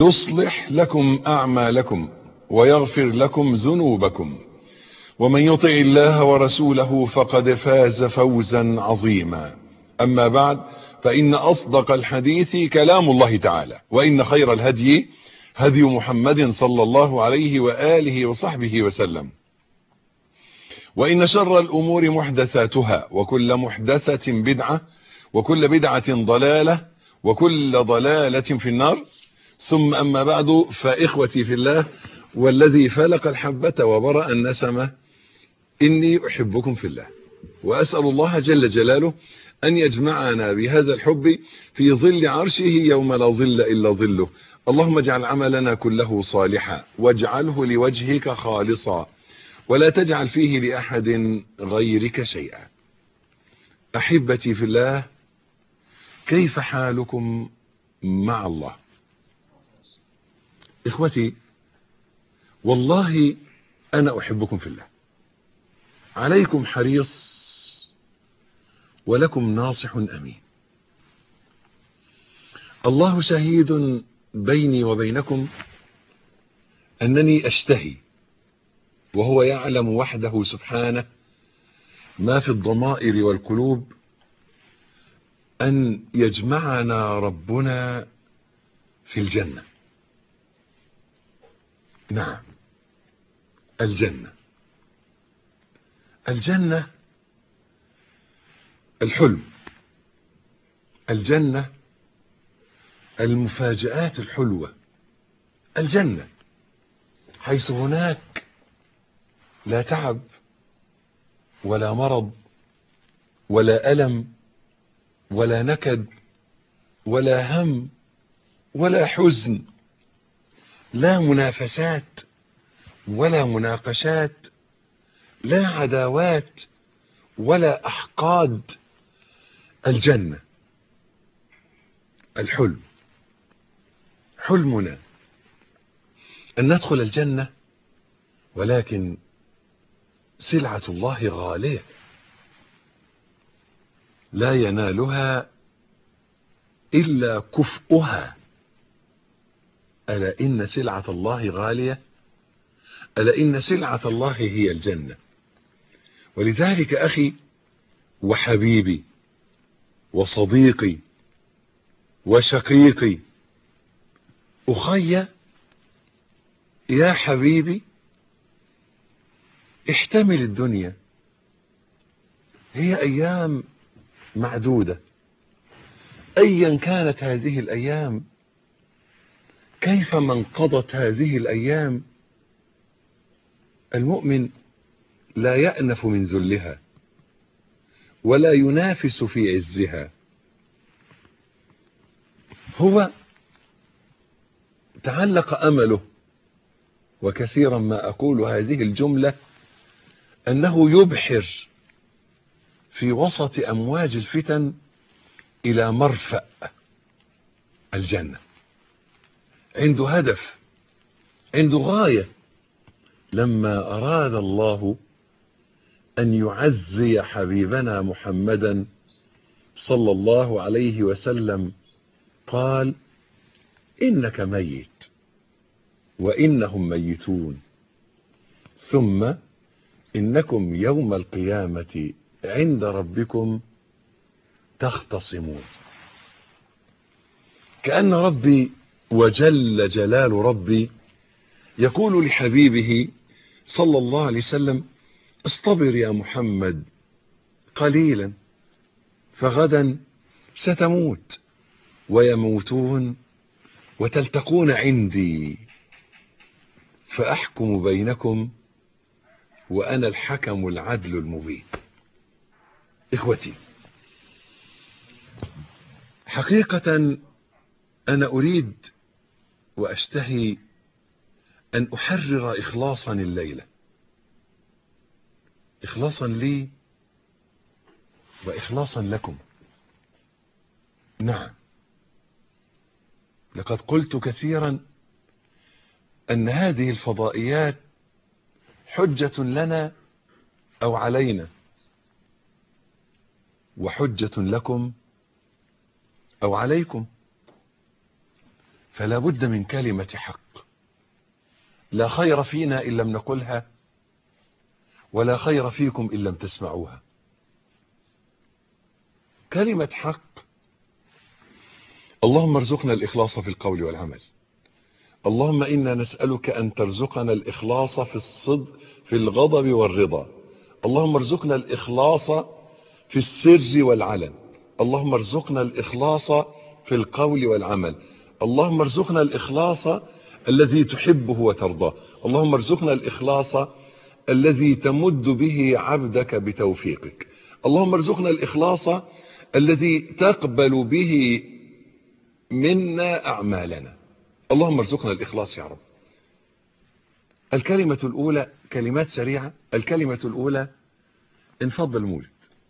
يصلح لكم أعمالكم ويغفر لكم ذنوبكم ومن يطع الله ورسوله فقد فاز فوزا عظيما أما بعد فإن أصدق الحديث كلام الله تعالى وإن خير الهدي هدي محمد صلى الله عليه وآله وصحبه وسلم وإن شر الأمور محدثاتها وكل محدثة بدعة وكل بدعة ضلالة وكل ضلالة في النار ثم أما بعد فإخوتي في الله والذي فلق الحبة وبرأ النسمة إني أحبكم في الله وأسأل الله جل جلاله أن يجمعنا بهذا الحب في ظل عرشه يوم لا ظل إلا ظله اللهم اجعل عملنا كله صالحا واجعله لوجهك خالصا ولا تجعل فيه لأحد غيرك شيئا أحبتي في الله كيف حالكم مع الله إخوتي والله أنا أحبكم في الله عليكم حريص ولكم ناصح أمين الله شهيد بيني وبينكم أنني أشتهي وهو يعلم وحده سبحانه ما في الضمائر والقلوب أن يجمعنا ربنا في الجنة نعم الجنة الجنة الحلم الجنة المفاجآت الحلوة الجنة حيث هناك لا تعب ولا مرض ولا ألم ولا نكد ولا هم ولا حزن لا منافسات ولا مناقشات لا عداوات ولا أحقاد الجنة الحلم حلمنا أن ندخل الجنة ولكن سلعة الله غالية لا ينالها إلا كفؤها ألا إن سلعة الله غالية ألا إن سلعة الله هي الجنة ولذلك أخي وحبيبي وصديقي وشقيقي أخي يا حبيبي احتمل الدنيا هي أيام معدودة أيا كانت هذه الأيام كيفما انقضت هذه الأيام المؤمن لا يأنف من ذلها ولا ينافس في عزها هو تعلق أمله وكثيرا ما أقول هذه الجملة أنه يبحر في وسط أمواج الفتن إلى مرفأ الجنة عنده هدف عنده غاية لما أراد الله أن يعزي حبيبنا محمدا صلى الله عليه وسلم قال إنك ميت وإنهم ميتون ثم إنكم يوم القيامة عند ربكم تختصمون كأن ربي وجل جلال ربي يقول لحبيبه صلى الله عليه وسلم اصطبر يا محمد قليلا فغدا ستموت ويموتون وتلتقون عندي فأحكم بينكم وأنا الحكم العدل المبين إخوتي حقيقة أنا أريد وأشتهي أن أحرر إخلاصا الليلة إخلاصا لي وإخلاصا لكم نعم لقد قلت كثيرا أن هذه الفضائيات حجة لنا أو علينا وحجة لكم أو عليكم فلا بد من كلمة حق لا خير فينا إن لم نقلها ولا خير فيكم إن لم تسمعوها كلمة حق اللهم ارزقنا الإخلاص في القول والعمل اللهم إنا نسألك أن ترزقنا الإخلاص في الصدق في الغضب والرضا اللهم ارزقنا الإخلاص في السر والعلن اللهم ارزقنا الإخلاص في القول والعمل اللهم ارزقنا الإخلاص الذي تحبه وترضاه اللهم ارزقنا الإخلاص الذي تمد به عبدك بتوفيقك اللهم ارزقنا الإخلاص الذي تقبل به منا أعمالنا اللهم ارزقنا الإخلاص يا رب الكلمة الأولى كلمات سريعة الكلمة الأولى انفض المولد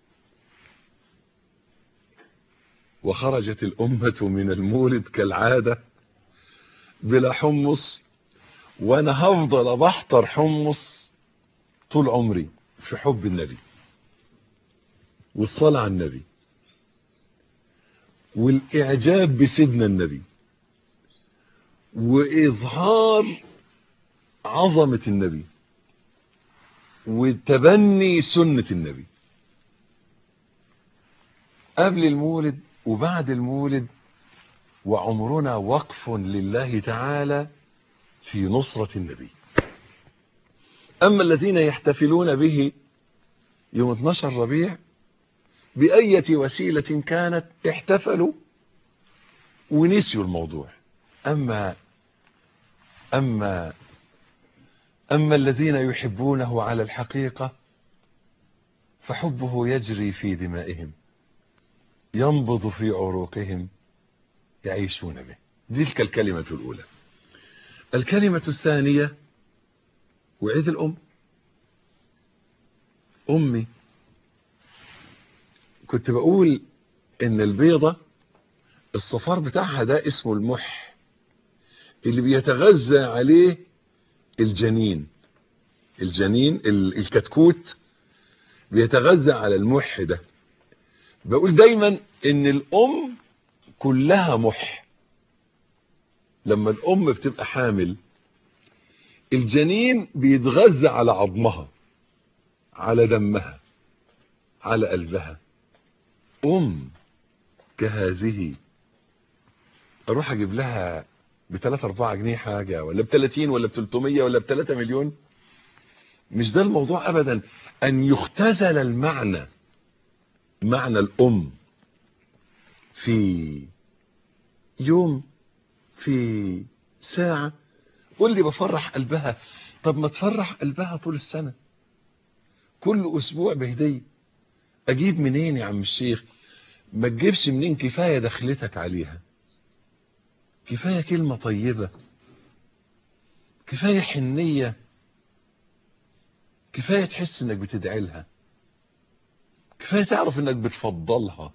وخرجت الأمة من المولد كالعادة بلا حمص وأنا هفضل بحضر حمص طول عمري في حب النبي والصلاة على النبي والإعجاب بسيدنا النبي وإظهار عظمة النبي وتبني سنة النبي قبل المولد وبعد المولد وعمرنا وقف لله تعالى في نصرة النبي أما الذين يحتفلون به يوم 12 ربيع بأية وسيلة كانت احتفلوا ونسيوا الموضوع أما أما أما الذين يحبونه على الحقيقة فحبه يجري في دمائهم ينبض في عروقهم يعيشون به تلك الكلمة الأولى الكلمة الثانية وعيد الأم أمي كنت بقول إن البيضة الصفار بتاعها ده اسمه المح اللي بيتغذى عليه الجنين الجنين الكتكوت بيتغذى على المح ده بقول دايما ان الام كلها مح لما الام بتبقى حامل الجنين بيتغذى على عظمها على دمها على قلبها ام كهذه اروح اجيب لها ب 3 4 جنيه حاجه ولا ب 30 ولا ب 300 ولا ب 3 مليون مش ده الموضوع ابدا ان يختزل المعنى معنى الام في يوم في ساعة قول لي بفرح قلبها طب ما تفرح قلبها طول السنة كل اسبوع بهدية اجيب منين يا عم الشيخ ما تجيبش منين كفاية دخلتك عليها كفاية كلمة طيبة كفاية حنية كفاية تحس انك بتدعي لها كفاية تعرف انك بتفضلها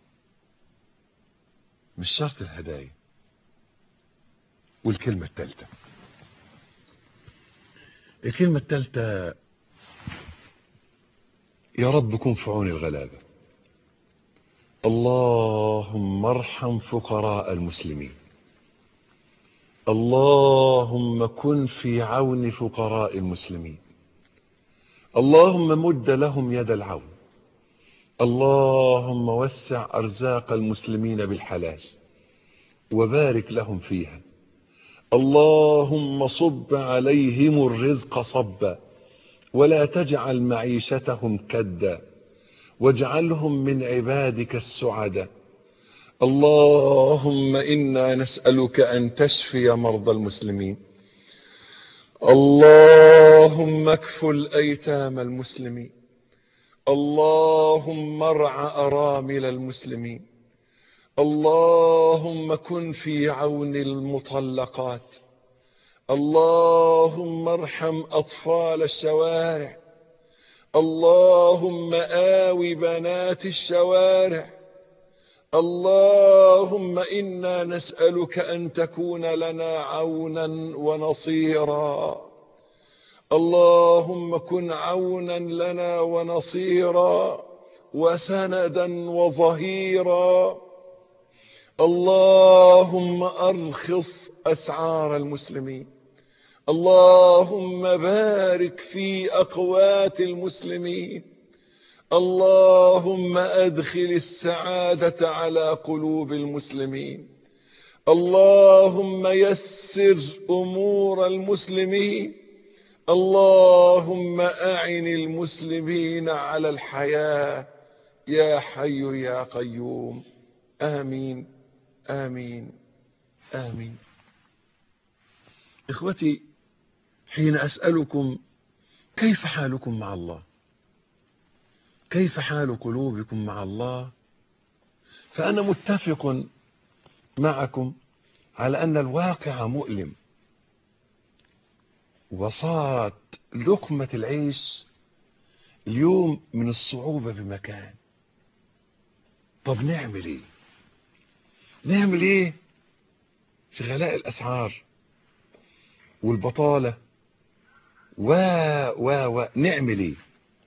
مش شرط الهدايا والكلمة التالتة الكلمة التالتة يا رب كن في عون الغلابة اللهم ارحم فقراء المسلمين اللهم كن في عون فقراء المسلمين اللهم مد لهم يد العون اللهم وسع أرزاق المسلمين بالحلال وبارك لهم فيها اللهم صب عليهم الرزق صبا ولا تجعل معيشتهم كدا واجعلهم من عبادك السعداء اللهم إنا نسألك أن تشفي مرضى المسلمين اللهم اكفل أيتام المسلمين اللهم ارع أرامل المسلمين اللهم كن في عون المطلقات اللهم ارحم أطفال الشوارع اللهم آوي بنات الشوارع اللهم إنا نسألك أن تكون لنا عونا ونصيرا اللهم كن عونا لنا ونصيرا وسندا وظهيرا اللهم أرخص أسعار المسلمين اللهم بارك في أقوات المسلمين اللهم أدخل السعادة على قلوب المسلمين اللهم يسر أمور المسلمين اللهم أعن المسلمين على الحياة يا حي يا قيوم آمين آمين آمين إخوتي حين أسألكم كيف حالكم مع الله كيف حال قلوبكم مع الله فأنا متفق معكم على أن الواقع مؤلم وصارت لقمة العيش اليوم من الصعوبة بمكان طب نعمل ايه نعمل ايه في غلاء الأسعار والبطالة و و و نعمل ايه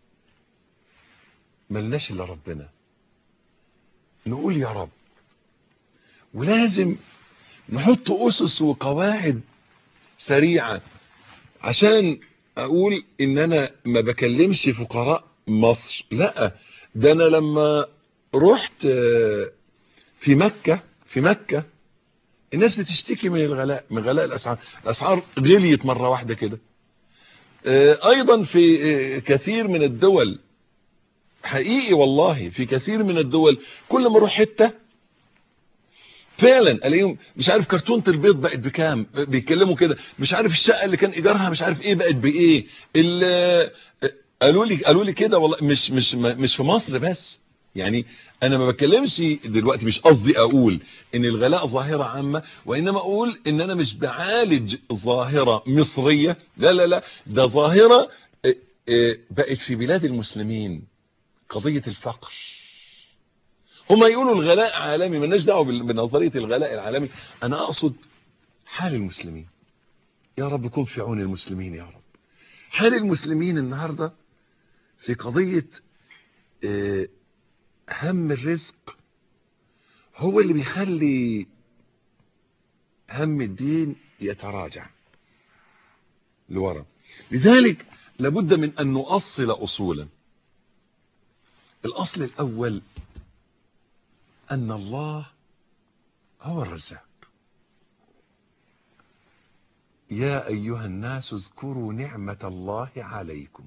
ملناش الا ربنا نقول يا رب ولازم نحط اسس وقواعد سريعه عشان اقول ان انا ما بكلمش فقراء مصر لا ده انا لما رحت في مكة في مكة الناس بتشتكي من الغلاء من غلاء الاسعار الاسعار غليت مرة واحدة كده ايضا في كثير من الدول حقيقي والله في كثير من الدول كل ما اروح حته فعلا الاقيهم مش عارف كرتونه البيض بقت بكام بيتكلموا كده مش عارف الشقه اللي كان ايجارها مش عارف ايه بقت بايه قالوا لي قالوا لي كده والله مش مش مش في مصر بس يعني انا ما بتكلمش دلوقتي مش قصدي اقول ان الغلاء ظاهره عامه وانما اقول ان انا مش بعالج ظاهره مصريه لا لا لا ده ظاهره بقت في بلاد المسلمين قضيه الفقر هما يقولوا الغلاء عالمي مالناش دعوه بنظريه الغلاء العالمي انا اقصد حال المسلمين يا رب كن في عون المسلمين يا رب حال المسلمين النهارده في قضيه هم الرزق هو اللي بيخلي هم الدين يتراجع لورا لذلك لابد من ان نؤصل اصولا الاصل الاول أن الله هو الرزاق يا أيها الناس اذكروا نعمة الله عليكم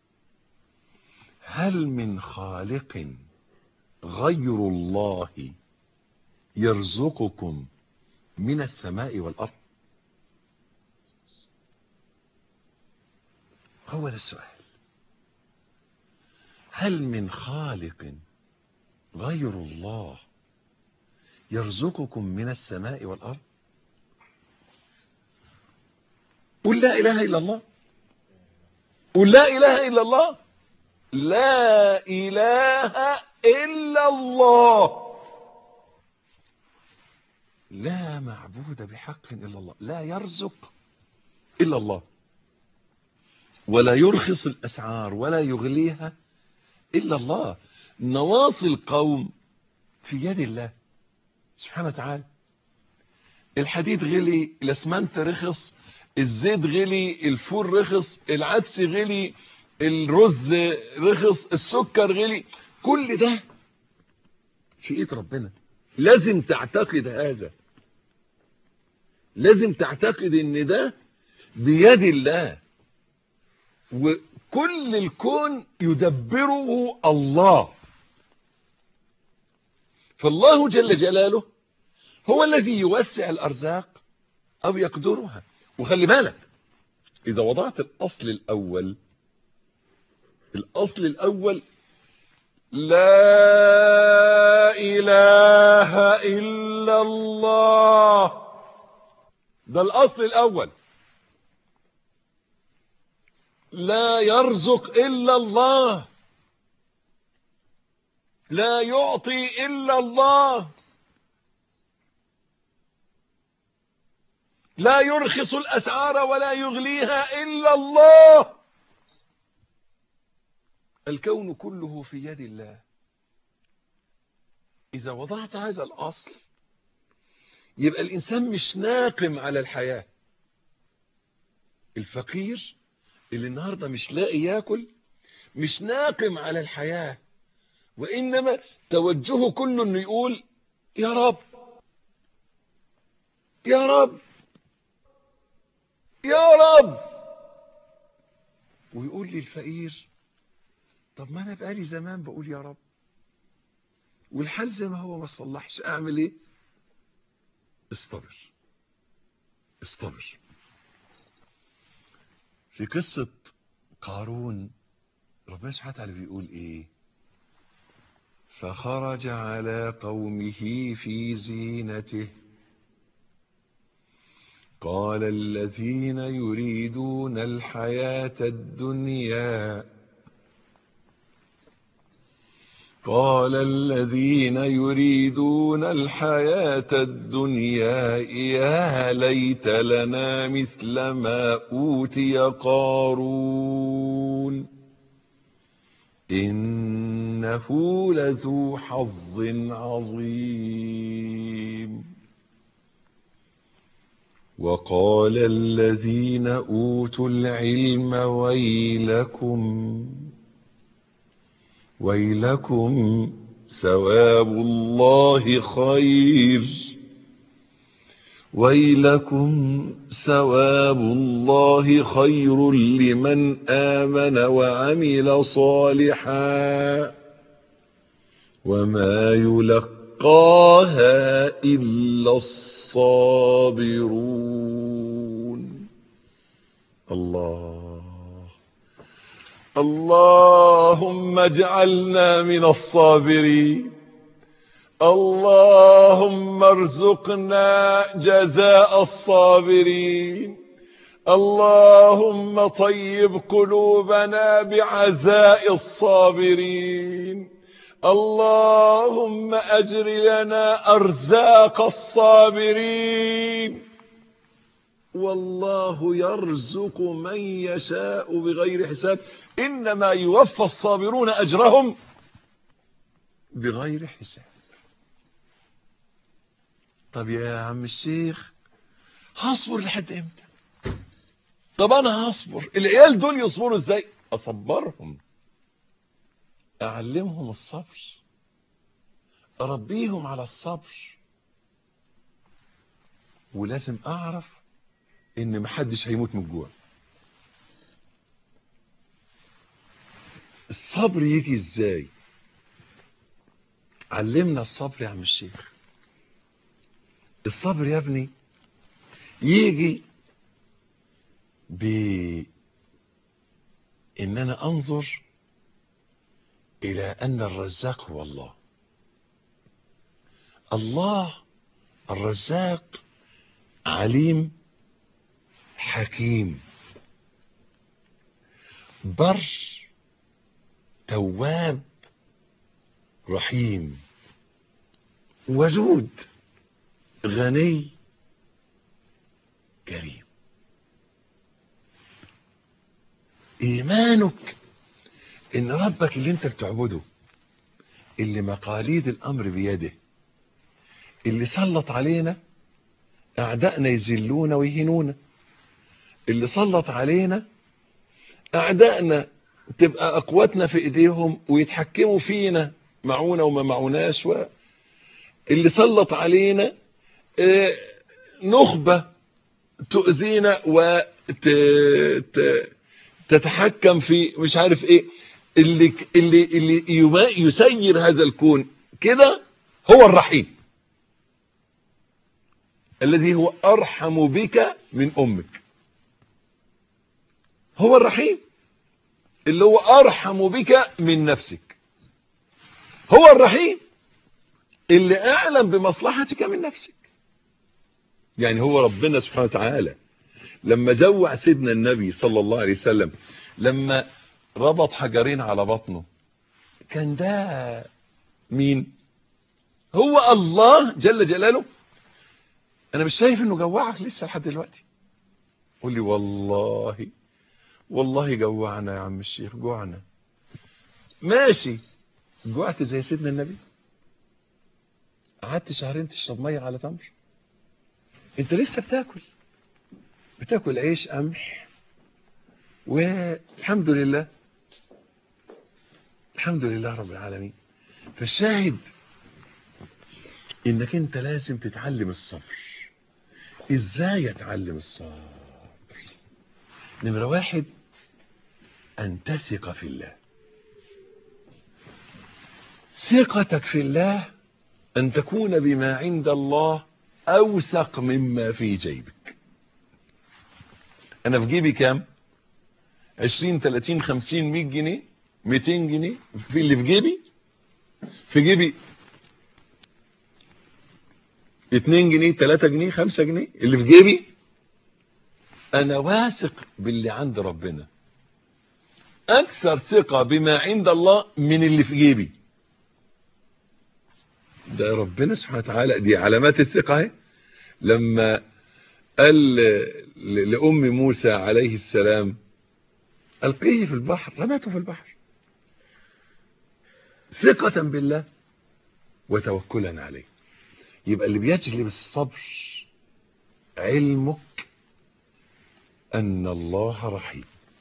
هل من خالق غير الله يرزقكم من السماء والأرض هو ده السؤال هل من خالق غير الله يرزقكم من السماء والأرض قل لا إله إلا الله قل لا إله إلا الله لا إله إلا الله لا معبود بحق إلا الله لا يرزق إلا الله ولا يرخص الأسعار ولا يغليها إلا الله نواصي القوم في يد الله سبحانه وتعالى الحديد غلي الاسمنت رخص الزيت غلي الفول رخص العدس غلي الرز رخص السكر غلي كل ده في ايد ربنا لازم تعتقد هذا لازم تعتقد ان ده بيد الله وكل الكون يدبره الله فالله جل جلاله هو الذي يوسع الأرزاق أو يقدرها وخلي بالك إذا وضعت الأصل الأول الأصل الأول لا إله إلا الله ده الأصل الأول لا يرزق إلا الله لا يعطي إلا الله لا يرخص الأسعار ولا يغليها إلا الله الكون كله في يد الله إذا وضعت هذا الأصل يبقى الإنسان مش ناقم على الحياة الفقير اللي النهاردة مش لاقي ياكل مش ناقم على الحياة وإنما توجهه كله انه يقول يا رب يا رب يا رب ويقول لي الفقير طب ما انا بقالي زمان بقول يا رب والحال زي ما هو ما صلحش اعمل ايه استبر استبر في قصة قارون ربنا سبحانه وتعالى بيقول ايه فخرج على قومه في زينته قال الذين يريدون الحياة الدنيا قال الذين يريدون الحياة الدنيا يا ليت لنا مثل ما أوتي قارون إنه لذو حظ عظيم وقال الذين أوتوا العلم ويلكم ويلكم ثواب الله خير ويلكم ثواب الله خير لمن آمن وعمل صالحا وما يلقاها إلا الصابرون الله اللهم اجعلنا من الصابرين اللهم ارزقنا جزاء الصابرين اللهم طيب قلوبنا بعزاء الصابرين اللهم اجر لنا ارزاق الصابرين والله يرزق من يشاء بغير حساب انما يوفى الصابرون اجرهم بغير حساب طب يا عم الشيخ هصبر لحد امتى طب انا هصبر العيال دول يصبروا ازاي اصبرهم اعلمهم الصبر اربيهم على الصبر ولازم اعرف ان محدش هيموت من الجوع الصبر يجي ازاي علمنا الصبر يا عم الشيخ الصبر يا ابني يجي ب ان انا انظر الى ان الرزاق هو الله الله الرزاق عليم حكيم بر تواب رحيم ودود غني كريم ايمانك ان ربك اللي انت بتعبده اللي مقاليد الامر بيده اللي سلط علينا اعدائنا يذلونا ويهنونا اللي سلط علينا اعدائنا تبقى اقواتنا في ايديهم ويتحكموا فينا معونا وما معوناش و... اللي سلط علينا اه نخبة تؤذينا وتتحكم في مش عارف ايه اللي اللي اللي يسير هذا الكون كده هو الرحيم الذي هو ارحم بك من امك هو الرحيم اللي هو ارحم بك من نفسك هو الرحيم اللي اعلم بمصلحتك من نفسك يعني هو ربنا سبحانه وتعالى لما جوع سيدنا النبي صلى الله عليه وسلم لما ربط حجرين على بطنه كان ده مين هو الله جل جلاله انا مش شايف انه جوعك لسه لحد دلوقتي قول لي والله والله جوعنا يا عم الشيخ جوعنا ماشي جوعت زي سيدنا النبي قعدت شهرين تشرب ميه على تمر انت لسه بتاكل بتاكل عيش قمح والحمد لله الحمد لله رب العالمين فالشاهد انك انت لازم تتعلم الصبر ازاي اتعلم الصبر نمرة واحد ان تثق في الله ثقتك في الله ان تكون بما عند الله اوثق مما في جيبك انا في جيبي كام عشرين تلاتين خمسين مية جنيه ميتين جنيه في اللي في جيبي في جيبي اتنين جنيه تلاتة جنيه خمسة جنيه اللي في جيبي انا واثق باللي عند ربنا اكثر ثقة بما عند الله من اللي في جيبي ده ربنا سبحانه وتعالى دي علامات الثقة اهي لما قال لأم موسى عليه السلام ألقيه في البحر رمته في البحر ثقة بالله وتوكلا عليه يبقى اللي بيجلب الصبر علمك أن الله رحيم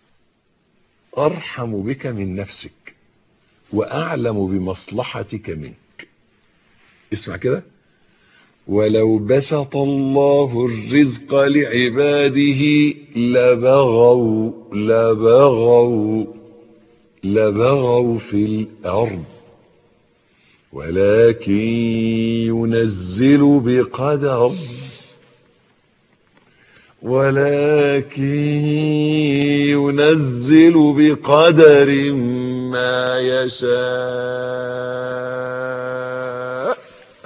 أرحم بك من نفسك وأعلم بمصلحتك منك اسمع كده ولو بسط الله الرزق لعباده لبغوا لبغوا لبغوا في الأرض ولكن ينزل بقدر ولكن ينزل بقدر ما يشاء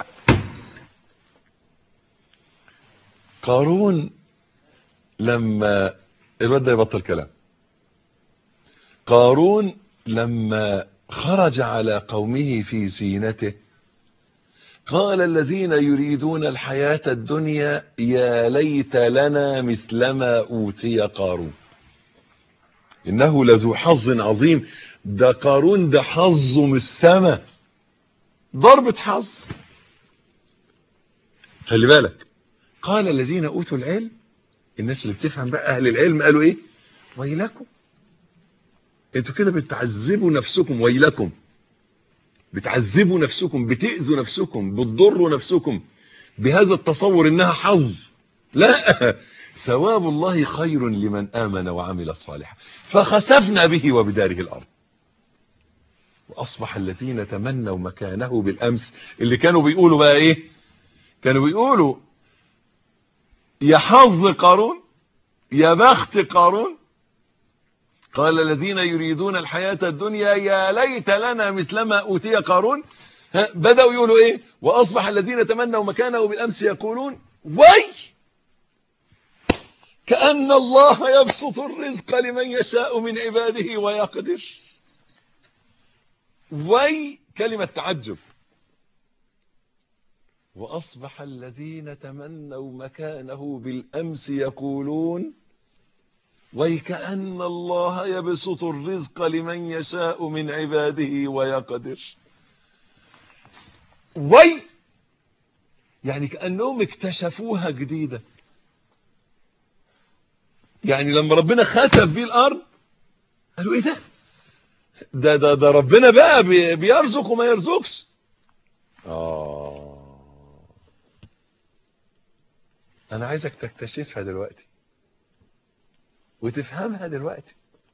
قارون لما الواد ده يبطل كلام قارون لما خرج على قومه في زينته قال الذين يريدون الحياة الدنيا يا ليت لنا مثلما أوتي قارون إنه لذو حظ عظيم ده قارون ده حظه من السماء ضربة حظ خلي بالك قال الذين أوتوا العلم الناس اللي بتفهم بقى أهل العلم قالوا إيه ويلكم انتوا كده بتعذبوا نفسكم ويلكم بتعذبوا نفسكم بتأذوا نفسكم بتضروا نفسكم بهذا التصور انها حظ لا ثواب الله خير لمن آمن وعمل صالحا فخسفنا به وبداره الأرض وأصبح الذين تمنوا مكانه بالأمس اللي كانوا بيقولوا بقى إيه كانوا بيقولوا يا حظ قارون يا بخت قارون قال الذين يريدون الحياة الدنيا يا ليت لنا مثلما أوتي قارون بدأوا يقولوا ايه وأصبح الذين تمنوا مكانه بالأمس يقولون وي كأن الله يبسط الرزق لمن يشاء من عباده ويقدر وي كلمة تعجب وأصبح الذين تمنوا مكانه بالأمس يقولون ويكأن الله يبسط الرزق لمن يشاء من عباده ويقدر وي يعني كأنهم اكتشفوها جديدة يعني لما ربنا خسف بيه الأرض قالوا ايه ده ده ده, ده ربنا بقى بيرزق وما يرزقش آه أنا عايزك تكتشفها دلوقتي وتفهمها دلوقتي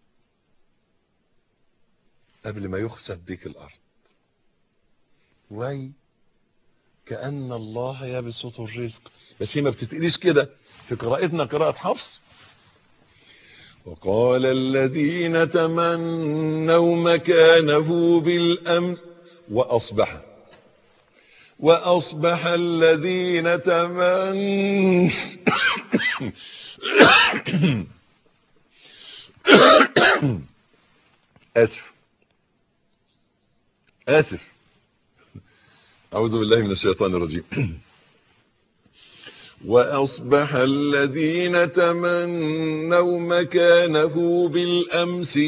قبل ما يخسف بك الأرض وي كأن الله يبسط الرزق بس هي ما بتتقليش كده في قراءتنا قراءة حفص وقال الذين تمنوا مكانه بالأمس وأصبح وأصبح الذين تمنوا آسف آسف أعوذ بالله من الشيطان الرجيم وأصبح الذين تمنوا مكانه بالأمس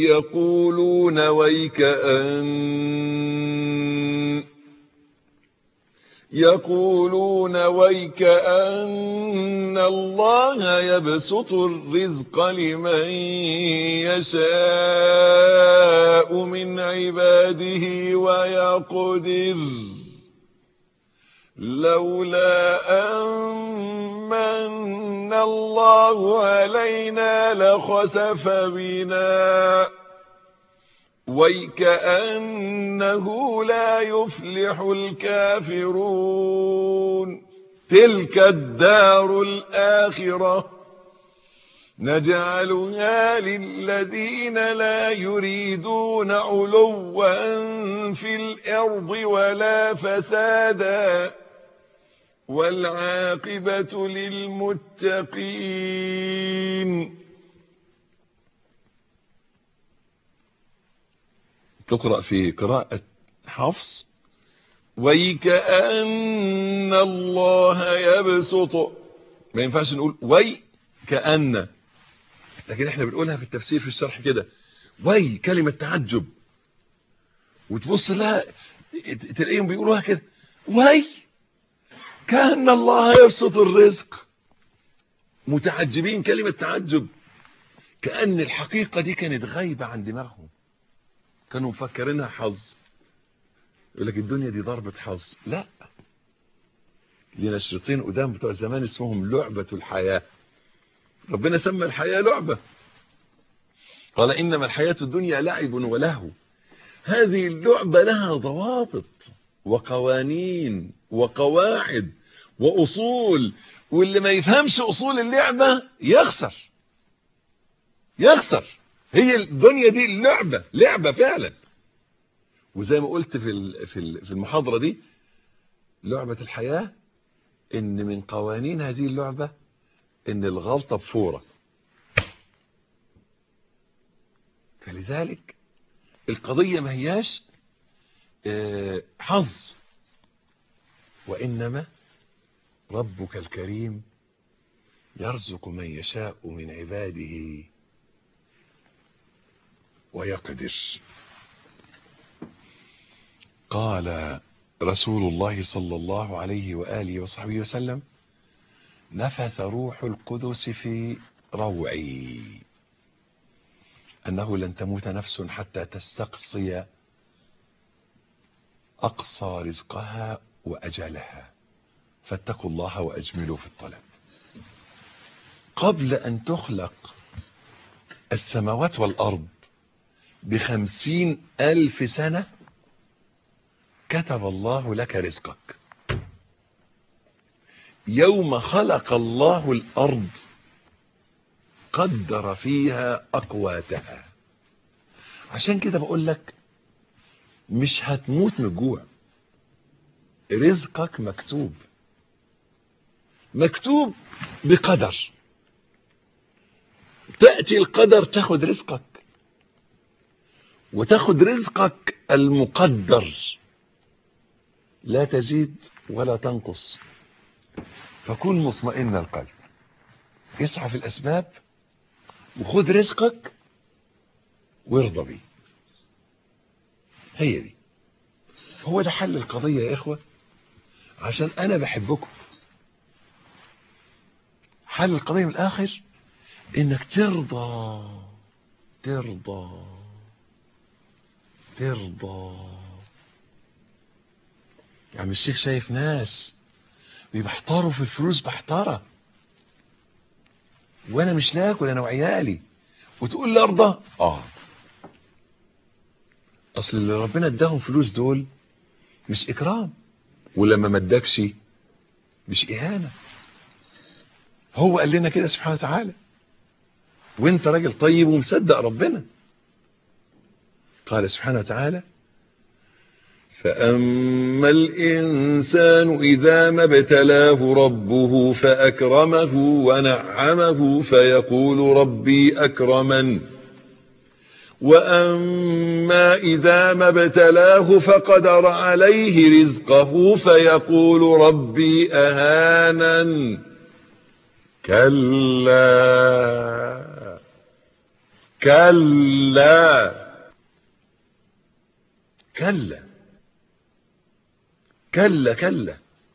يقولون ويك أن يقولون ويك أن الله يبسط الرزق لمن يشاء من عباده ويقدر لولا أن الله علينا لخسف بنا ويكأنه لا يفلح الكافرون تلك الدار الآخرة نجعلها للذين لا يريدون علوا في الأرض ولا فسادا والعاقبة للمتقين تقرأ في قراءة حفص ويكأن الله يبسط ما ينفعش نقول وي كأن لكن احنا بنقولها في التفسير في الشرح كده وي كلمة تعجب وتبص لها تلاقيهم بيقولوها كده وي كأن الله يبسط الرزق متعجبين كلمة تعجب كأن الحقيقة دي كانت غايبة عن دماغهم كانوا مفكرينها حظ يقول لك الدنيا دي ضربة حظ لا لنا شريطين قدام بتوع زمان اسمهم لعبة الحياة ربنا سمى الحياة لعبة قال إنما الحياة الدنيا لعب ولهو هذه اللعبة لها ضوابط وقوانين وقواعد وأصول واللي ما يفهمش أصول اللعبة يخسر يخسر هي الدنيا دي لعبة لعبة فعلا وزي ما قلت في في المحاضرة دي لعبة الحياة ان من قوانين هذه اللعبة ان الغلطة بفورة فلذلك القضية ما هياش حظ وإنما ربك الكريم يرزق من يشاء من عباده ويقدر قال رسول الله صلى الله عليه وآله وصحبه وسلم نفث روح القدس في روعي أنه لن تموت نفس حتى تستقصي أقصى رزقها وأجلها فاتقوا الله وأجملوا في الطلب قبل أن تخلق السماوات والأرض بخمسين ألف سنة كتب الله لك رزقك يوم خلق الله الأرض قدر فيها أقواتها عشان كده بقول لك مش هتموت من الجوع رزقك مكتوب مكتوب بقدر تأتي القدر تاخد رزقك وتاخد رزقك المقدر لا تزيد ولا تنقص فكن مطمئن القلب اسعى في الأسباب وخذ رزقك وارضى بيه هي دي هو ده حل القضية يا إخوة عشان أنا بحبكم حل القضية من الآخر إنك ترضى ترضى ترضى يعني الشيخ شايف ناس بيبحتروا في الفلوس بحترة وانا مش لاكل انا وعيالي وتقول لي ارضى اه اصل اللي ربنا اداهم فلوس دول مش اكرام ولما ما ادكش مش اهانه هو قال لنا كده سبحانه وتعالى وانت راجل طيب ومصدق ربنا قال سبحانه وتعالى فأما الإنسان إذا ما ابتلاه ربه فأكرمه ونعمه فيقول ربي أكرمن وأما إذا ما ابتلاه فقدر عليه رزقه فيقول ربي أهانن كلا كلا كلا كلا كلا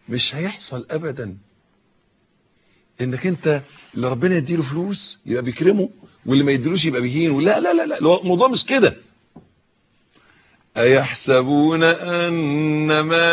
مش هيحصل ابدا انك انت اللي ربنا يديله فلوس يبقى بيكرمه واللي ما يديلوش يبقى بيهينه لا لا لا لا الموضوع مش كده أيحسبون أن ما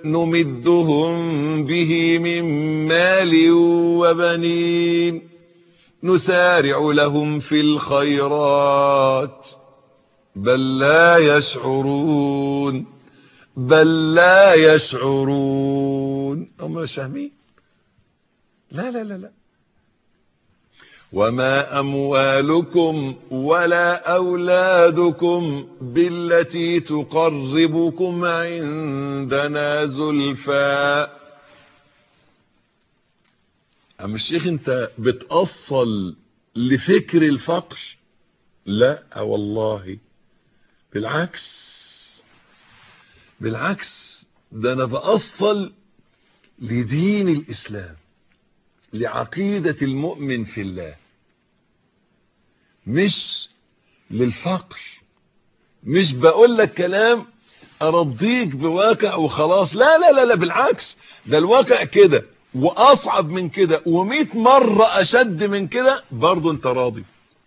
نمدهم به من مال وبنين نسارع لهم في الخيرات بل لا يشعرون بل لا يشعرون هم مش فاهمين لا لا لا لا وما أموالكم ولا أولادكم بالتي تقربكم عندنا زلفى أما الشيخ أنت بتأصل لفكر الفقر لا والله بالعكس بالعكس ده أنا بأصل لدين الإسلام لعقيدة المؤمن في الله مش للفقر مش بقول لك كلام ارضيك بواقع وخلاص لا لا لا لا بالعكس ده الواقع كده واصعب من كده ومئة مرة اشد من كده برضو انت راضي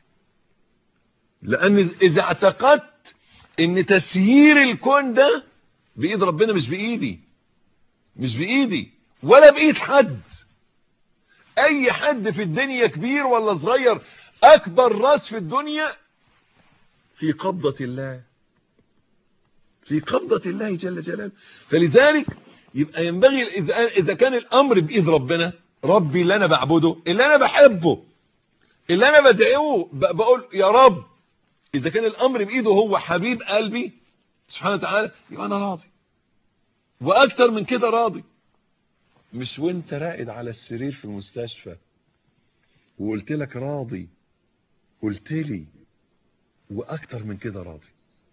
لان اذا اعتقدت ان تسيير الكون ده بايد ربنا مش بايدي مش بايدي ولا بايد حد اي حد في الدنيا كبير ولا صغير اكبر راس في الدنيا في قبضة الله في قبضة الله جل جلاله فلذلك يبقى ينبغي اذا كان الامر بايد ربنا ربي اللي انا بعبده اللي انا بحبه اللي انا بدعوه بقول يا رب اذا كان الامر بايده هو حبيب قلبي سبحانه وتعالى يبقى انا راضي واكتر من كده راضي مش وانت راقد على السرير في المستشفى وقلت لك راضي قلت لي واكتر من كده راضي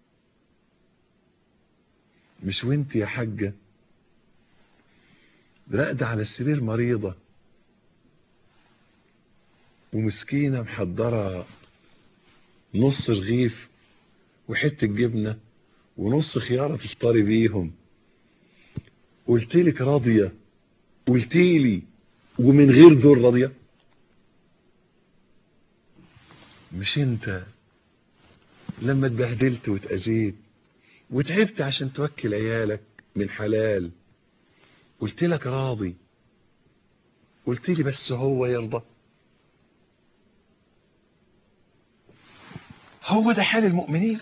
مش وانت يا حاجة راقدة على السرير مريضة ومسكينة محضرة نص رغيف وحتة جبنة ونص خيارة تفطري بيهم قلت لك راضيه قلت لي ومن غير دول راضيه مش انت لما اتبهدلت واتأذيت وتعبت عشان توكل عيالك من حلال قلت لك راضي قلت لي بس هو يرضى هو ده حال المؤمنين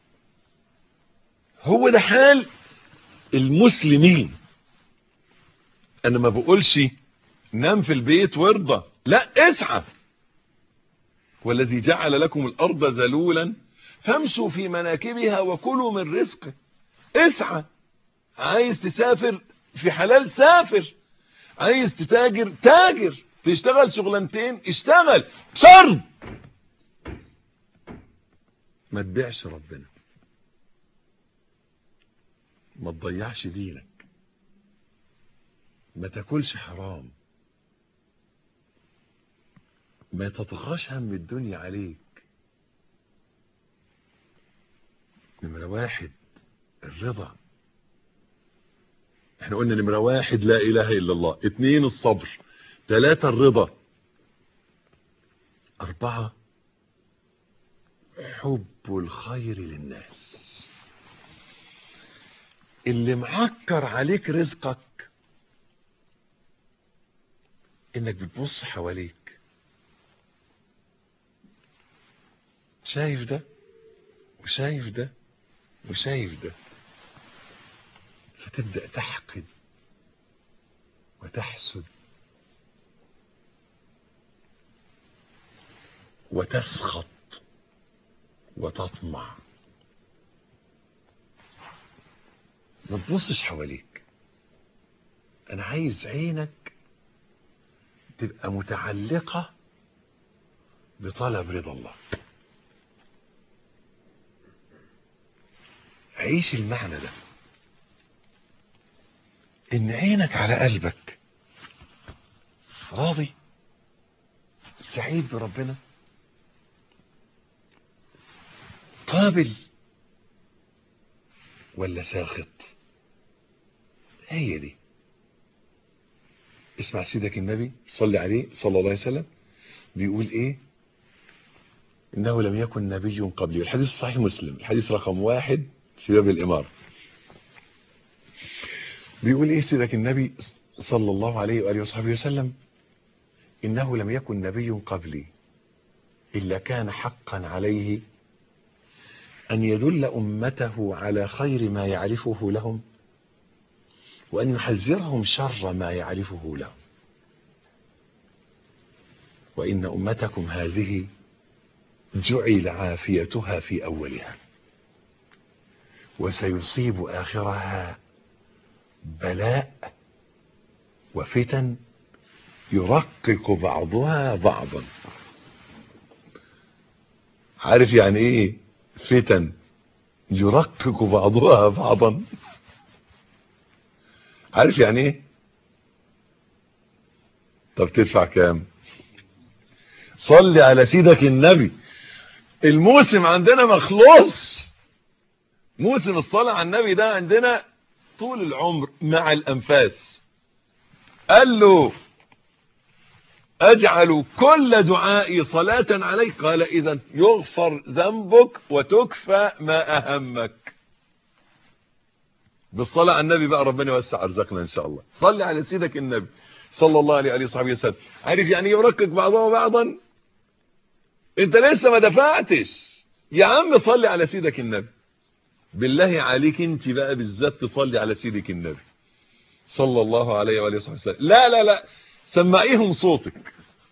هو ده حال المسلمين انا ما بقولش نام في البيت وارضى لا اسعى والذي جعل لكم الارض ذلولا فامشوا في مناكبها وكلوا من رزقه اسعى عايز تسافر في حلال سافر عايز تتاجر تاجر تشتغل شغلانتين اشتغل شرط ما تبيعش ربنا ما تضيعش دينك ما تاكلش حرام ما تطغاش هم الدنيا عليك نمرة واحد الرضا احنا قلنا نمرة واحد لا اله الا الله اتنين الصبر تلاتة الرضا اربعة حب الخير للناس اللي معكر عليك رزقك انك بتبص حواليك شايف ده وشايف ده وشايف ده فتبدأ تحقد وتحسد وتسخط وتطمع ما تبصش حواليك انا عايز عينك تبقى متعلقة بطلب رضا الله عيش المعنى ده ان عينك على قلبك راضي سعيد بربنا قابل ولا ساخط هي دي اسمع سيدك النبي صلي عليه صلى الله عليه وسلم بيقول ايه انه لم يكن نبي قبلي الحديث صحيح مسلم الحديث رقم واحد في باب الامارة بيقول ايه سيدك النبي صلى الله عليه وآله وصحبه وسلم انه لم يكن نبي قبلي الا كان حقا عليه ان يدل امته على خير ما يعرفه لهم وأن يحذرهم شر ما يعرفه لهم وإن أمتكم هذه جعل عافيتها في أولها وسيصيب آخرها بلاء وفتن يرقق بعضها بعضا عارف يعني ايه فتن يرقق بعضها بعضا عارف يعني ايه طب تدفع كام صلي على سيدك النبي الموسم عندنا مخلوص موسم الصلاة على النبي ده عندنا طول العمر مع الأنفاس قال له أجعل كل دعائي صلاة عليك قال إذا يغفر ذنبك وتكفى ما أهمك بالصلاة على النبي بقى ربنا يوسع ارزاقنا ان شاء الله صلي على سيدك النبي صلى الله عليه وصحبه وسلم عارف يعني يركك بعضها بعضا انت لسه ما دفعتش يا عم صلي على سيدك النبي بالله عليك انت بقى بالذات تصلي على سيدك النبي صلى الله عليه وآله وصحبه وسلم لا لا لا سمعيهم صوتك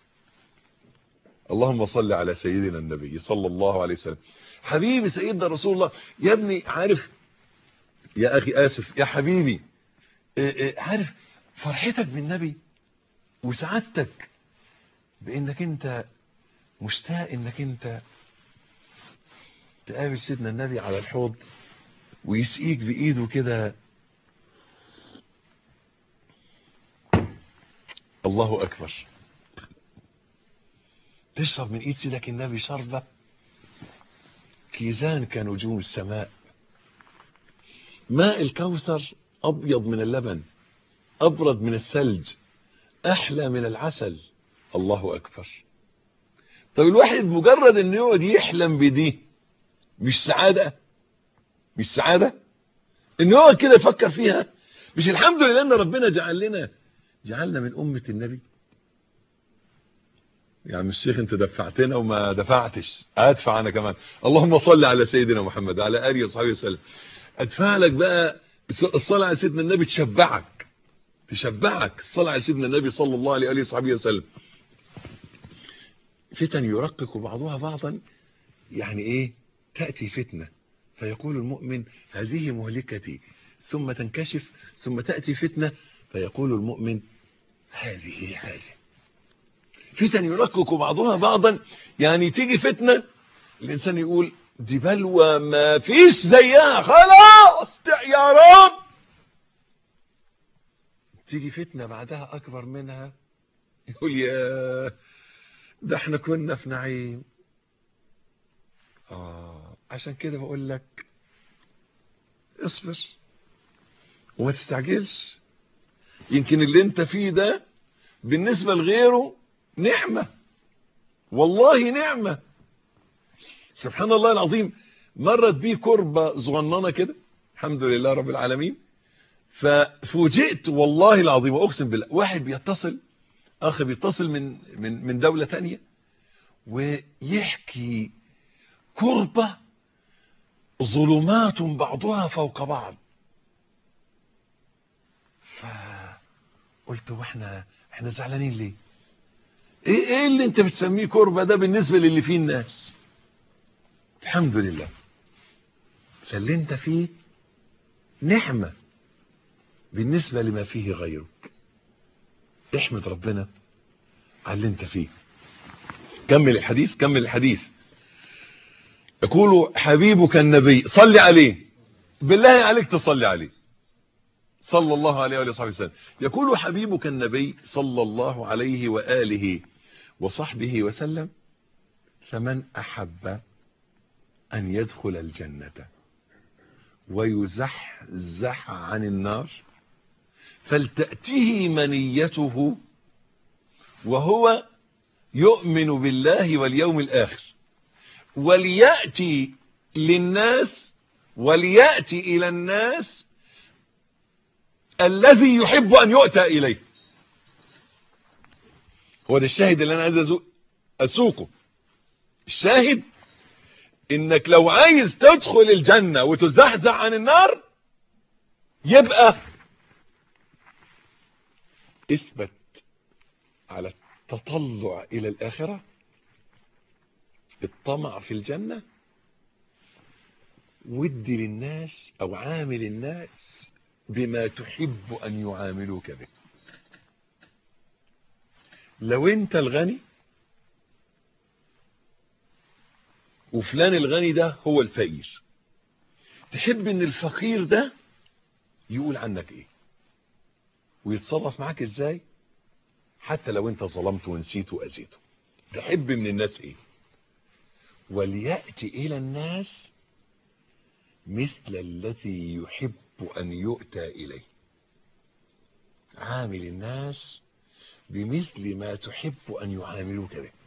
اللهم صل على سيدنا النبي صلى الله عليه وسلم حبيبي سيدنا رسول الله يا ابني عارف يا اخي اسف يا حبيبي عارف فرحتك بالنبي وسعادتك بانك انت مشتاق انك انت تقابل سيدنا النبي على الحوض ويسقيك بايده كده الله اكبر تشرب من ايد سيدك النبي شربة كيزان كنجوم السماء ماء الكوثر ابيض من اللبن ابرد من الثلج احلى من العسل الله اكبر طب الواحد مجرد انه يقعد يحلم بدي مش سعادة مش سعادة انه يقعد كده يفكر فيها مش الحمد لله ان ربنا جعل لنا جعلنا من امة النبي يا عم الشيخ انت دفعتنا وما دفعتش ادفع انا كمان اللهم صل على سيدنا محمد وعلى اله وصحبه وسلم ادفع لك بقى الصلاه على سيدنا النبي تشبعك تشبعك الصلاه على سيدنا النبي صلى الله عليه واله وصحبه وسلم فتن يرقق بعضها بعضا يعني ايه تاتي فتنه فيقول المؤمن هذه مهلكتي ثم تنكشف ثم تاتي فتنه فيقول المؤمن هذه هذه فتن يرقق بعضها بعضا يعني تيجي فتنة الإنسان يقول دي بلوى ما فيش زيها خلاص يا رب تيجي فتنة بعدها أكبر منها يقول يا ده احنا كنا في نعيم آه عشان كده بقول لك اصبر وما تستعجلش يمكن اللي انت فيه ده بالنسبة لغيره نعمة والله نعمة سبحان الله العظيم مرت بيه كربة صغننة كده الحمد لله رب العالمين ففوجئت والله العظيم واقسم بالله واحد بيتصل اخ بيتصل من من من دولة تانية ويحكي كربة ظلمات بعضها فوق بعض فقلت واحنا احنا زعلانين ليه ايه ايه اللي انت بتسميه كربة ده بالنسبة للي فيه الناس الحمد لله فاللي انت فيه نعمة بالنسبة لما فيه غيرك احمد ربنا على اللي انت فيه كمل الحديث كمل الحديث يقول حبيبك النبي صل عليه بالله عليك تصلي عليه صلى الله عليه وآله وصحبه وسلم يقول حبيبك النبي صلى الله عليه وآله وصحبه وسلم فمن أحب أن يدخل الجنة ويزحزح عن النار فلتأته منيته وهو يؤمن بالله واليوم الآخر وليأتي للناس وليأتي إلى الناس الذي يحب أن يؤتى إليه هو ده الشاهد اللي أنا عايز أسوقه الشاهد إنك لو عايز تدخل الجنة وتزحزح عن النار يبقى اثبت على التطلع إلى الآخرة الطمع في الجنة ودي للناس أو عامل الناس بما تحب أن يعاملوك به لو أنت الغني وفلان الغني ده هو الفقير تحب ان الفقير ده يقول عنك ايه ويتصرف معاك ازاي حتى لو انت ظلمته ونسيته واذيته تحب من الناس ايه وليأتي الى الناس مثل الذي يحب ان يؤتى اليه عامل الناس بمثل ما تحب ان يعاملوك به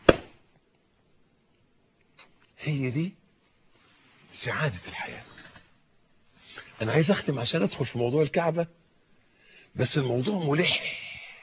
هي دي سعادة الحياة انا عايز اختم عشان ادخل في موضوع الكعبة بس الموضوع ملح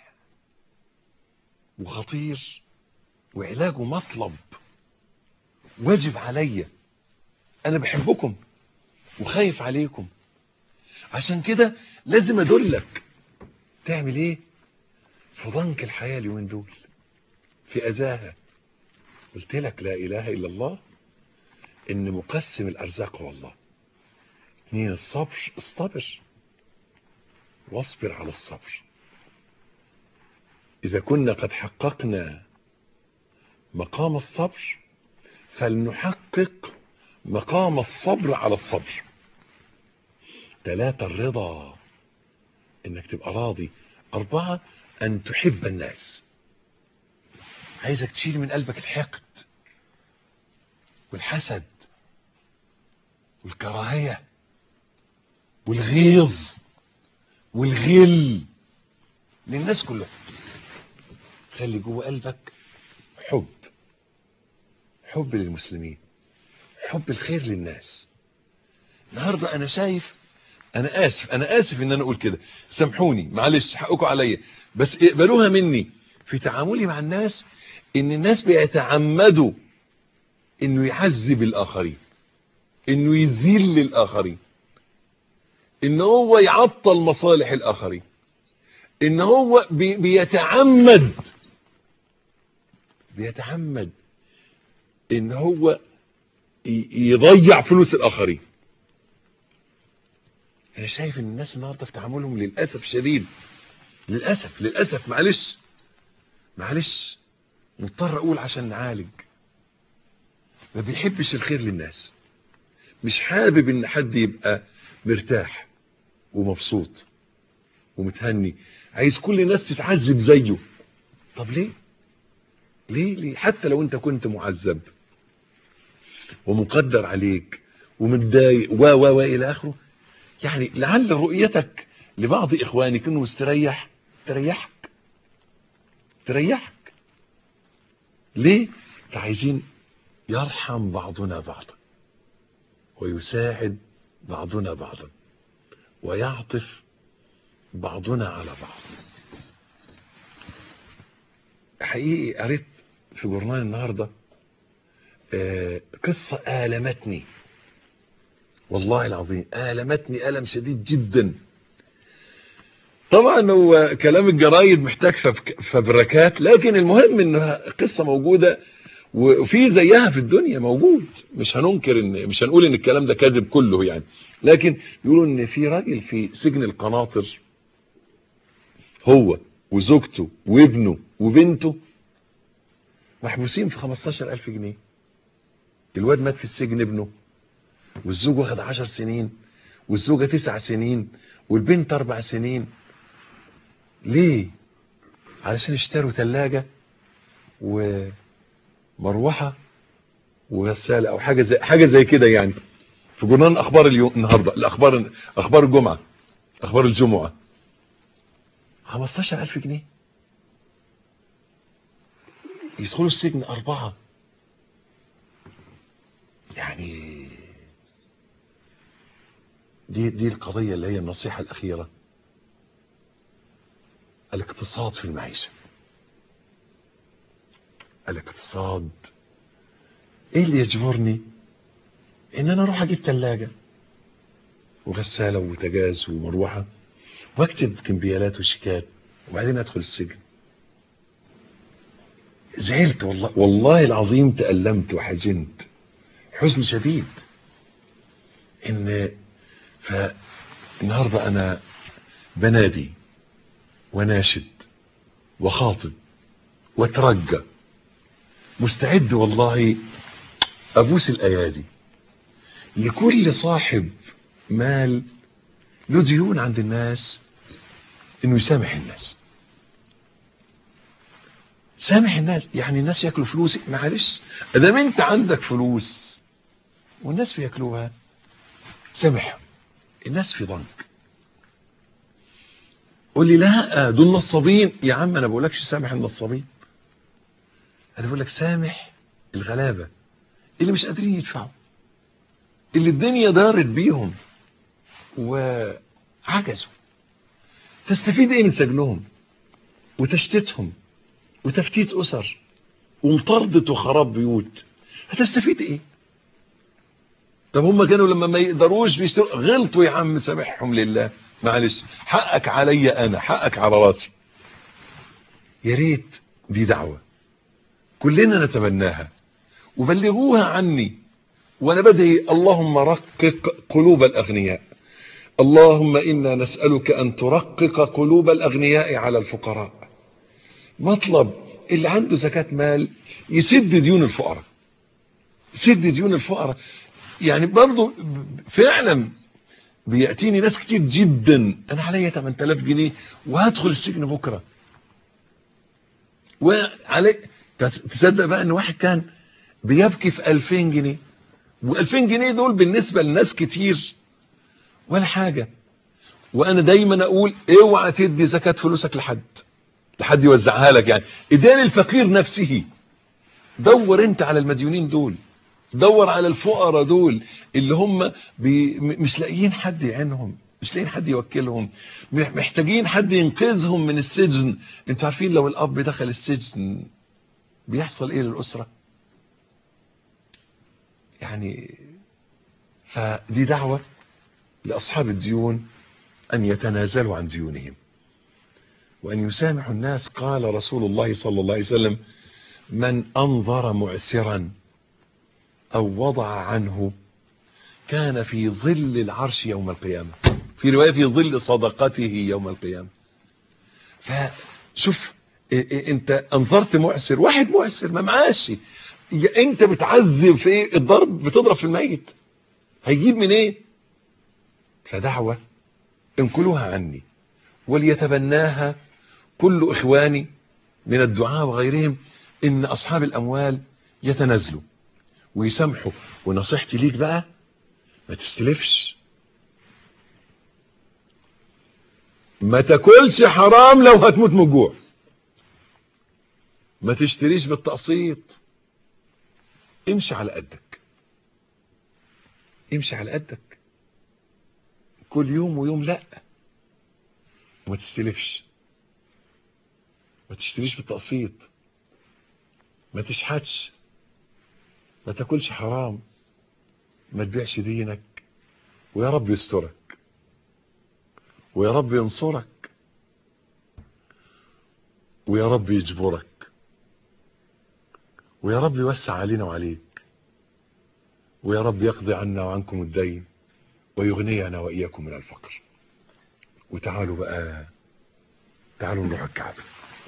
وخطير وعلاجه مطلب واجب عليا انا بحبكم وخايف عليكم عشان كده لازم ادلك تعمل ايه في ضنك الحياة اليومين دول في اذاها قلت لك لا اله الا الله ان مقسم الارزاق هو الله اثنين الصبر اصطبر واصبر على الصبر اذا كنا قد حققنا مقام الصبر فلنحقق مقام الصبر على الصبر ثلاثة الرضا انك تبقى راضي اربعة ان تحب الناس عايزك تشيل من قلبك الحقد والحسد والكراهية والغيظ والغل للناس كلها خلي جوه قلبك حب حب للمسلمين حب الخير للناس النهاردة انا شايف انا اسف انا اسف ان انا اقول كده سامحوني معلش حقكم عليا بس اقبلوها مني في تعاملي مع الناس ان الناس بيتعمدوا انه يعذب الاخرين انه يذل الاخرين ان هو يعطل مصالح الاخرين ان هو بي بيتعمد بيتعمد ان هو يضيع فلوس الاخرين انا شايف ان الناس النهارده في تعاملهم للاسف شديد للاسف للاسف معلش معلش مضطر اقول عشان نعالج ما بيحبش الخير للناس مش حابب ان حد يبقى مرتاح ومبسوط ومتهني عايز كل الناس تتعذب زيه طب ليه ليه ليه حتى لو انت كنت معذب ومقدر عليك ومتضايق و و و الى اخره يعني لعل رؤيتك لبعض اخوانك انه مستريح تريحك تريحك ليه فعايزين يرحم بعضنا بعضا ويساعد بعضنا بعضا ويعطف بعضنا على بعض حقيقي قريت في جورنال النهارده آه قصة آلمتني والله العظيم آلمتني ألم شديد جدا طبعا هو كلام الجرايد محتاج فبركات لكن المهم انها قصة موجودة وفي زيها في الدنيا موجود مش هننكر ان مش هنقول ان الكلام ده كاذب كله يعني لكن يقولوا ان في راجل في سجن القناطر هو وزوجته وابنه وبنته محبوسين في 15000 جنيه الواد مات في السجن ابنه والزوج واخد 10 سنين والزوجة تسع سنين والبنت اربع سنين ليه علشان اشتروا ثلاجة ومروحة وغسالة او حاجة زي حاجة زي كده يعني في جورنال اخبار اليوم النهارده الاخبار اخبار الجمعة اخبار الجمعة 15000 جنيه يدخلوا السجن أربعة يعني دي دي القضية اللي هي النصيحة الأخيرة الاقتصاد في المعيشة الاقتصاد ايه اللي يجبرني ان انا اروح اجيب ثلاجة وغسالة وبوتاجاز ومروحة واكتب كمبيالات وشيكات وبعدين ادخل السجن زعلت والله والله العظيم تألمت وحزنت حزن شديد ان فالنهارده انا بنادي وناشد وخاطب واترجى مستعد والله ابوس الايادي لكل صاحب مال له ديون عند الناس انه يسامح الناس سامح الناس يعني الناس ياكلوا فلوسك معلش ادام انت عندك فلوس والناس بياكلوها سامحهم الناس في ضنك قول لي لا دول نصابين يا عم انا بقولكش سامح النصابين انا بقول لك سامح الغلابه اللي مش قادرين يدفعوا اللي الدنيا دارت بيهم وعجزوا تستفيد ايه من سجنهم وتشتيتهم وتفتيت اسر ومطاردة وخراب بيوت هتستفيد ايه طب هم كانوا لما ما يقدروش بيشتروا غلطوا يا عم سامحهم لله معلش حقك عليا انا حقك على راسي يا ريت دي دعوه كلنا نتمناها وبلغوها عني وانا بدعي اللهم رقق قلوب الاغنياء اللهم انا نسالك ان ترقق قلوب الاغنياء على الفقراء مطلب اللي عنده زكاه مال يسد ديون الفقراء يسد ديون الفقراء يعني برضو فعلا بياتيني ناس كتير جدا انا عليا 8000 جنيه وهدخل السجن بكره وعلي تصدق بقى ان واحد كان بيبكي في 2000 جنيه و2000 جنيه دول بالنسبه لناس كتير ولا حاجه وانا دايما اقول اوعى تدي زكاه فلوسك لحد لحد يوزعها لك يعني ادان الفقير نفسه دور انت على المديونين دول دور على الفقراء دول اللي هم بي مش لاقيين حد يعينهم مش لاقيين حد يوكلهم محتاجين حد ينقذهم من السجن انتوا عارفين لو الاب دخل السجن بيحصل ايه للاسره يعني فدي دعوه لاصحاب الديون ان يتنازلوا عن ديونهم وان يسامحوا الناس قال رسول الله صلى الله عليه وسلم من انظر معسرا او وضع عنه كان في ظل العرش يوم القيامة في رواية في ظل صدقته يوم القيامة فشوف انت انظرت معسر واحد معسر ما معاش انت بتعذب في ايه الضرب بتضرب في الميت هيجيب من ايه فدعوة انقلوها عني وليتبناها كل اخواني من الدعاء وغيرهم ان اصحاب الاموال يتنازلوا ويسامحوا ونصيحتي ليك بقى ما تستلفش ما تاكلش حرام لو هتموت من الجوع ما تشتريش بالتقسيط امشي على قدك امشي على قدك كل يوم ويوم لا وما تستلفش ما تشتريش بالتقسيط ما تشحتش ما تاكلش حرام ما تبيعش دينك ويا رب يسترك ويا رب ينصرك ويا رب يجبرك ويا رب يوسع علينا وعليك ويا رب يقضي عنا وعنكم الدين ويغنينا وإياكم من الفقر وتعالوا بقى تعالوا نروح الكعبة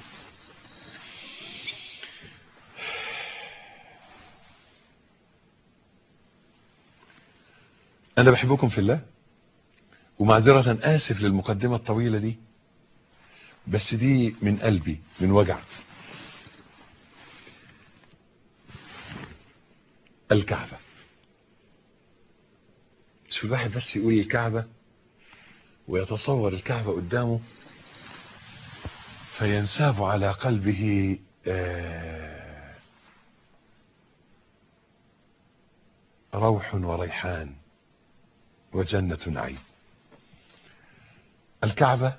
أنا بحبكم في الله ومعذرة آسف للمقدمة الطويلة دي بس دي من قلبي من وجع الكعبة شوف الواحد بس يقول الكعبة ويتصور الكعبة قدامه فينساب على قلبه آه، روح وريحان وجنة نعيم الكعبة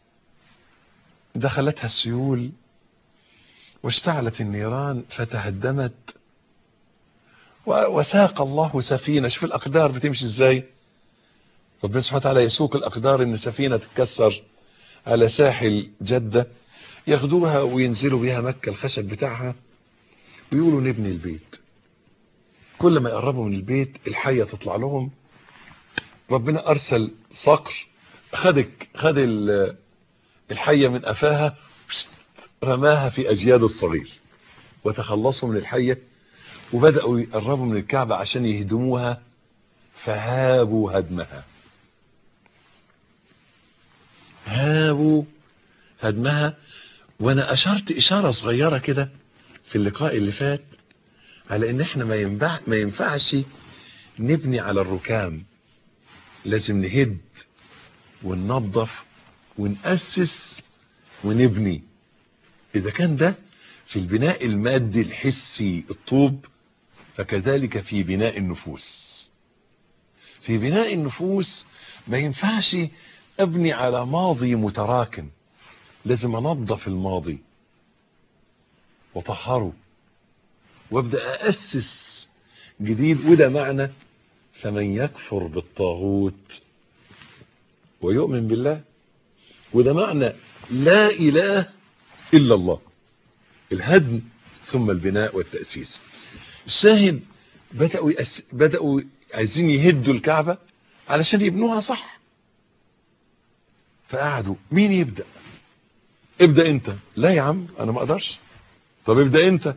دخلتها السيول واشتعلت النيران فتهدمت و- وساق الله سفينة شوف الأقدار بتمشي ازاي ربنا سبحانه وتعالى يسوق الأقدار إن سفينة تتكسر على ساحل جدة ياخدوها وينزلوا بيها مكة الخشب بتاعها ويقولوا نبني البيت كل ما يقربوا من البيت الحية تطلع لهم ربنا أرسل صقر خدك خد ال- الحية من قفاها رماها في أجياد الصغير وتخلصوا من الحية وبدأوا يقربوا من الكعبة عشان يهدموها فهابوا هدمها هابوا هدمها وانا اشرت اشارة صغيرة كده في اللقاء اللي فات على ان احنا ما ينفع ما ينفعش نبني على الركام لازم نهد وننظف ونأسس ونبني اذا كان ده في البناء المادي الحسي الطوب فكذلك في بناء النفوس في بناء النفوس ما ينفعش ابني على ماضي متراكم لازم انظف الماضي وطهره وابدا اسس جديد وده معنى فمن يكفر بالطاغوت ويؤمن بالله وده معنى لا اله الا الله الهدم ثم البناء والتاسيس الشاهد بداوا يأس... بداوا عايزين يهدوا الكعبه علشان يبنوها صح فقعدوا مين يبدا ابدا انت لا يا عم انا ما اقدرش طب ابدا انت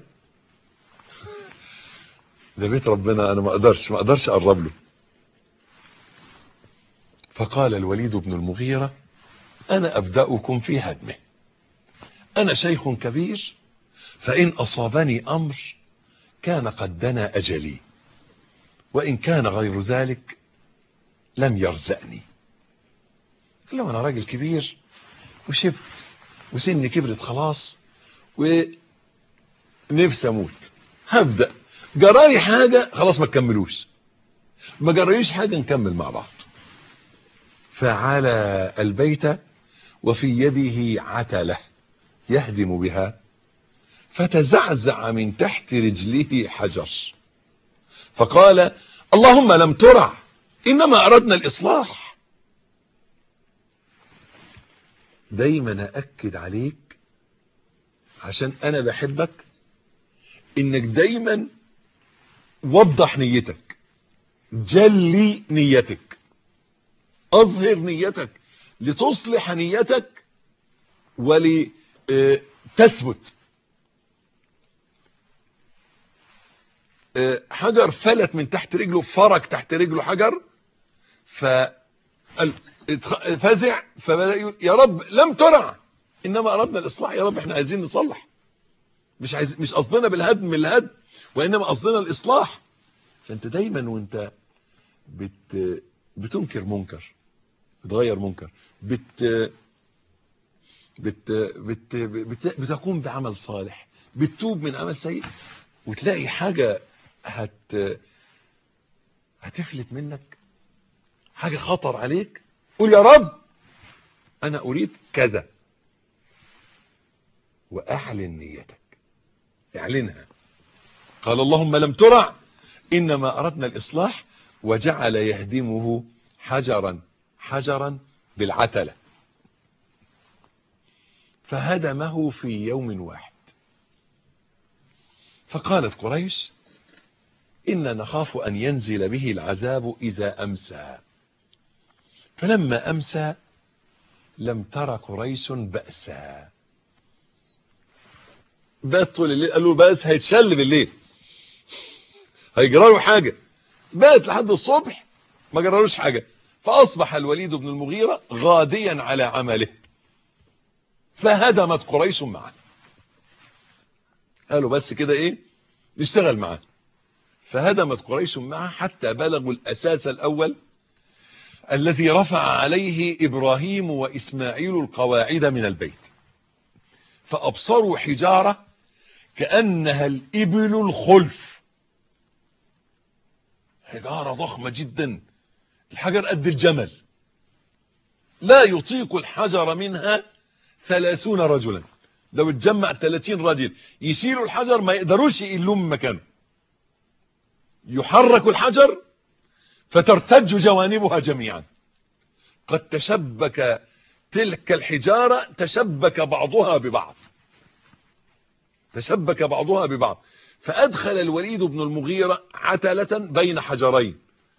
ده بيت ربنا انا ما اقدرش ما اقدرش اقرب له فقال الوليد بن المغيرة انا ابدأكم في هدمه انا شيخ كبير فان اصابني امر كان قد دنا اجلي وان كان غير ذلك لم يرزقني قال له انا راجل كبير وشبت وسني كبرت خلاص ونفسي اموت هبدا جرالي حاجه خلاص ما تكملوش ما جراليش حاجه نكمل مع بعض فعلى البيت وفي يده عتله يهدم بها فتزعزع من تحت رجله حجر فقال اللهم لم ترع انما اردنا الاصلاح دايما أأكد عليك عشان أنا بحبك إنك دايما وضح نيتك جلي نيتك أظهر نيتك لتصلح نيتك ولتثبت حجر فلت من تحت رجله فرك تحت رجله حجر ف فزع فبدأ يقول يا رب لم ترع انما اردنا الاصلاح يا رب احنا عايزين نصلح مش عايز مش قصدنا بالهدم الهدم وانما قصدنا الاصلاح فانت دايما وانت بت بتنكر منكر بتغير منكر بت بت بت, بت بتقوم بعمل صالح بتتوب من عمل سيء وتلاقي حاجة هت هتفلت منك حاجة خطر عليك قول يا رب انا اريد كذا واعلن نيتك اعلنها قال اللهم لم ترع انما اردنا الاصلاح وجعل يهدمه حجرا حجرا بالعتلة فهدمه في يوم واحد فقالت قريش إنا نخاف أن ينزل به العذاب إذا أمسى فلما أمسى لم تر قريش بأسا بات طول الليل قالوا بس هيتشل بالليل هيجراله حاجة بات لحد الصبح ما جرالوش حاجة فأصبح الوليد بن المغيرة غاديا على عمله فهدمت قريش معه قالوا بس كده ايه نشتغل معاه فهدمت قريش معه حتى بلغوا الأساس الأول الذي رفع عليه إبراهيم وإسماعيل القواعد من البيت فأبصروا حجارة كأنها الإبل الخلف حجارة ضخمة جدا الحجر قد الجمل لا يطيق الحجر منها ثلاثون رجلا لو اتجمع ثلاثين رجل يشيلوا الحجر ما يقدروش يقلوه من مكانه يحرك الحجر فترتج جوانبها جميعا قد تشبك تلك الحجارة تشبك بعضها ببعض تشبك بعضها ببعض فأدخل الوليد بن المغيرة عتلة بين حجرين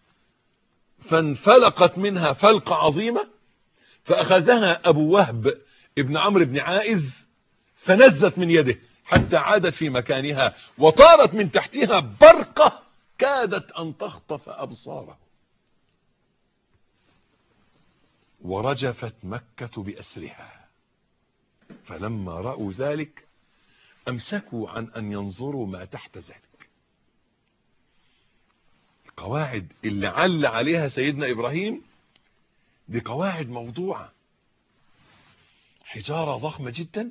فانفلقت منها فلقة عظيمة فأخذها أبو وهب ابن عمرو بن عائذ فنزت من يده حتى عادت في مكانها وطارت من تحتها برقة كادت أن تخطف أبصاره ورجفت مكة بأسرها فلما رأوا ذلك أمسكوا عن أن ينظروا ما تحت ذلك القواعد اللي عل عليها سيدنا إبراهيم دي قواعد موضوعة حجارة ضخمة جدا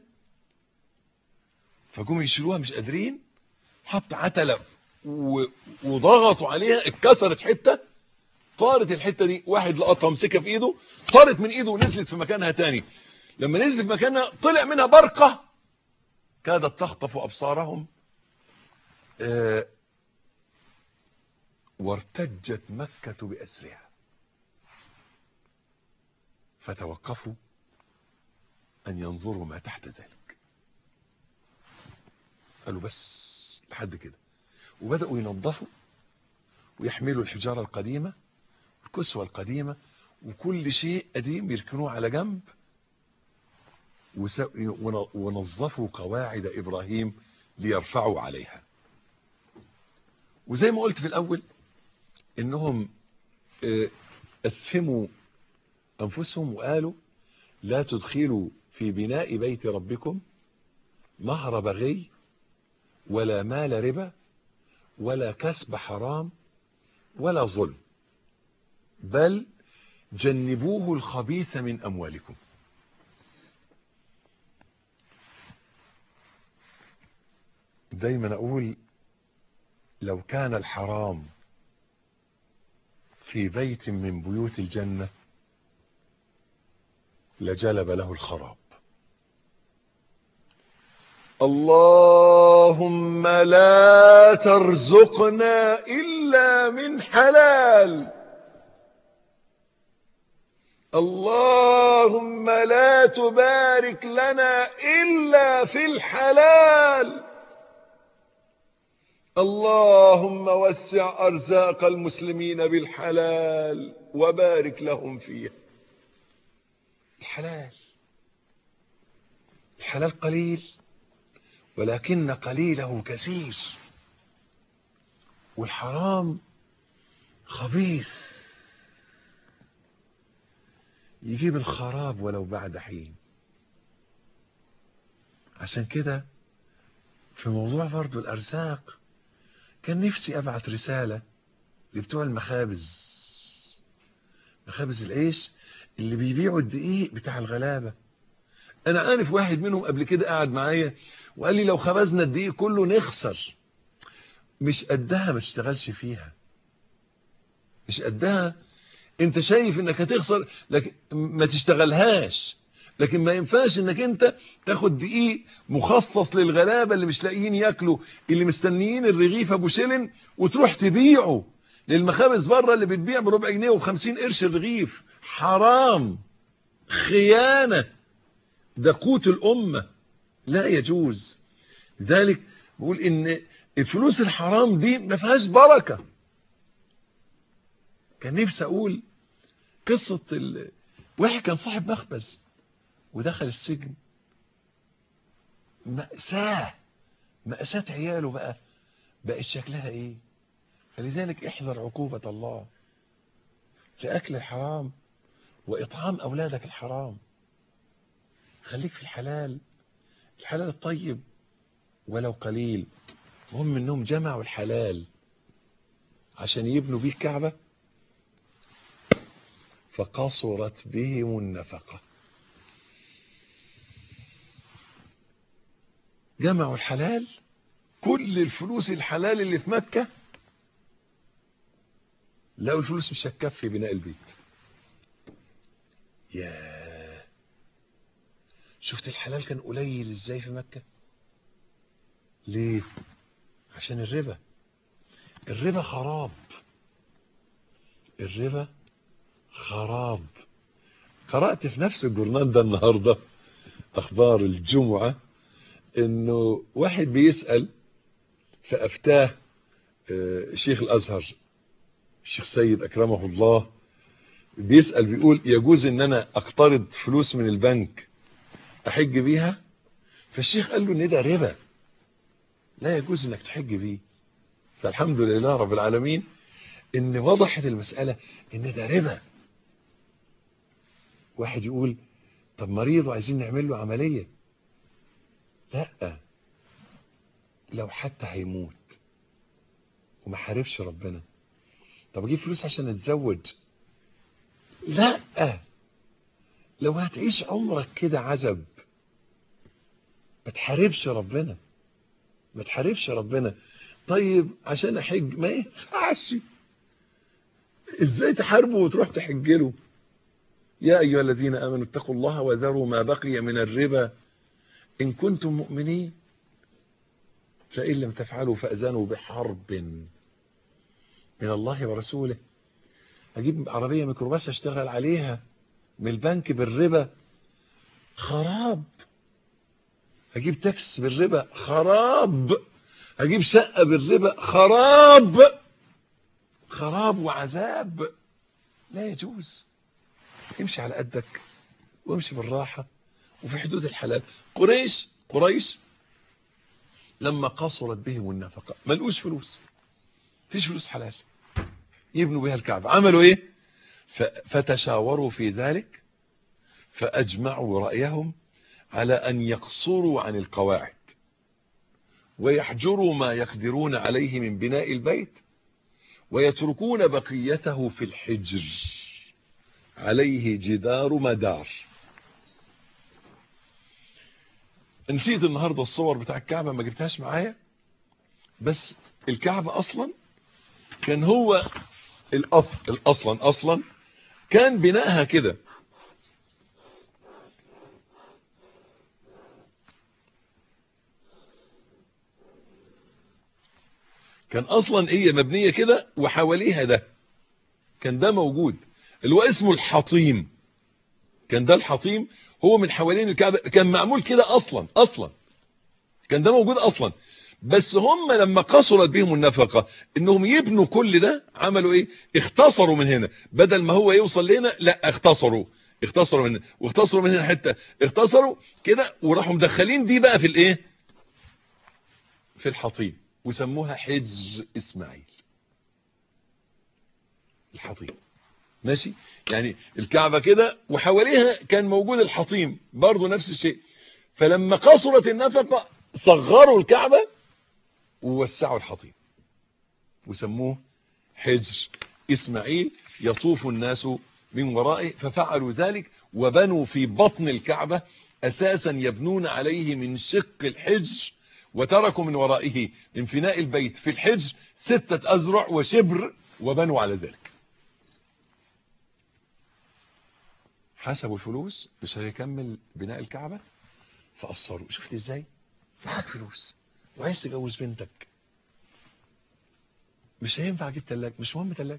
فقوم يشيلوها مش قادرين حط عتلة وضغطوا عليها اتكسرت حتة طارت الحتة دي واحد لقطها مسكها في ايده طارت من ايده ونزلت في مكانها تاني لما نزلت في مكانها طلع منها برقة كادت تخطف ابصارهم اه وارتجت مكة بأسرها فتوقفوا أن ينظروا ما تحت ذلك قالوا بس لحد كده وبدأوا ينظفوا ويحملوا الحجارة القديمة الكسوة القديمة وكل شيء قديم يركنوه على جنب ونظفوا قواعد إبراهيم ليرفعوا عليها وزي ما قلت في الأول إنهم قسموا أنفسهم وقالوا لا تدخلوا في بناء بيت ربكم مهر بغي ولا مال ربا ولا كسب حرام ولا ظلم بل جنبوه الخبيث من أموالكم دايما أقول لو كان الحرام في بيت من بيوت الجنة لجلب له الخراب اللهم لا ترزقنا إلا من حلال اللهم لا تبارك لنا إلا في الحلال اللهم وسع أرزاق المسلمين بالحلال وبارك لهم فيه الحلال الحلال قليل ولكن قليله كثير والحرام خبيث يجيب الخراب ولو بعد حين عشان كده في موضوع برضو الأرزاق كان نفسي أبعت رسالة لبتوع المخابز مخابز العيش اللي بيبيعوا الدقيق بتاع الغلابة أنا عارف واحد منهم قبل كده قاعد معايا وقال لي لو خبزنا الدقيق كله نخسر مش قدها ما تشتغلش فيها مش قدها انت شايف انك هتخسر لكن ما تشتغلهاش لكن ما ينفعش انك انت تاخد دقيق مخصص للغلابة اللي مش لاقيين ياكلوا اللي مستنيين الرغيف ابو شلن وتروح تبيعه للمخابز بره اللي بتبيع بربع جنيه وخمسين قرش الرغيف حرام خيانة ده قوت الأمة لا يجوز ذلك بقول ان الفلوس الحرام دي ما فيهاش بركة كان نفسي اقول قصة ال... واحد كان صاحب مخبز ودخل السجن مأساة مأساة عياله بقى بقت شكلها ايه فلذلك احذر عقوبة الله في اكل الحرام واطعام اولادك الحرام خليك في الحلال الحلال الطيب ولو قليل هم انهم جمعوا الحلال عشان يبنوا بيه الكعبة فقصرت بهم النفقة جمعوا الحلال كل الفلوس الحلال اللي في مكة لقوا الفلوس مش هتكفي بناء البيت ياه شفت الحلال كان قليل ازاي في مكة ليه عشان الربا الربا خراب الربا خراب قرأت في نفس الجورنال ده النهاردة أخبار الجمعة إنه واحد بيسأل فأفتاه آه، شيخ الأزهر الشيخ سيد أكرمه الله بيسأل بيقول يجوز إن أنا أقترض فلوس من البنك أحج بيها فالشيخ قال له إن ده ربا لا يجوز إنك تحج بيه فالحمد لله رب العالمين إن وضحت المسألة إن ده ربا واحد يقول طب مريض وعايزين نعمل له عملية لا لو حتى هيموت وما حاربش ربنا طب اجيب فلوس عشان اتزوج لا لو هتعيش عمرك كده عزب ما تحاربش ربنا ما تحاربش ربنا طيب عشان احج ما ينفعش ازاي تحاربه وتروح تحج له يا ايها الذين امنوا اتقوا الله وذروا ما بقي من الربا ان كنتم مؤمنين فان لم تفعلوا فاذنوا بحرب من الله ورسوله اجيب عربيه ميكروباص اشتغل عليها من البنك بالربا خراب هجيب تاكس بالربا خراب هجيب شقه بالربا خراب خراب وعذاب لا يجوز امشي على قدك وامشي بالراحه وفي حدود الحلال قريش قريش لما قصرت بهم النفقه ما لقوش فلوس فيش فلوس حلال يبنوا بها الكعبه عملوا ايه ف- فتشاوروا في ذلك فاجمعوا رايهم على ان يقصروا عن القواعد ويحجروا ما يقدرون عليه من بناء البيت ويتركون بقيته في الحجر عليه جدار مدار نسيت النهاردة الصور بتاع الكعبة ما جبتهاش معايا بس الكعبة اصلا كان هو الاصل الاصلا اصلا كان بنائها كده كان اصلا هي مبنية كده وحواليها ده كان ده موجود اللي هو اسمه الحطيم كان ده الحطيم هو من حوالين الكعبة كان معمول كده اصلا اصلا كان ده موجود اصلا بس هم لما قصرت بهم النفقة انهم يبنوا كل ده عملوا ايه اختصروا من هنا بدل ما هو يوصل لهنا لا اختصروا اختصروا من هنا واختصروا من هنا حتة اختصروا كده وراحوا مدخلين دي بقى في الايه في الحطيم وسموها حج اسماعيل الحطيم ماشي يعني الكعبة كده وحواليها كان موجود الحطيم برضو نفس الشيء فلما قصرت النفقة صغروا الكعبة ووسعوا الحطيم وسموه حجر اسماعيل يطوف الناس من ورائه ففعلوا ذلك وبنوا في بطن الكعبة اساسا يبنون عليه من شق الحجر وتركوا من ورائه من فناء البيت في الحجر ستة أزرع وشبر وبنوا على ذلك حسبوا الفلوس مش هيكمل بناء الكعبة فقصروا شفت ازاي معاك فلوس وعايز تجوز بنتك مش هينفع اجيب تلاجة مش مهم تلاجة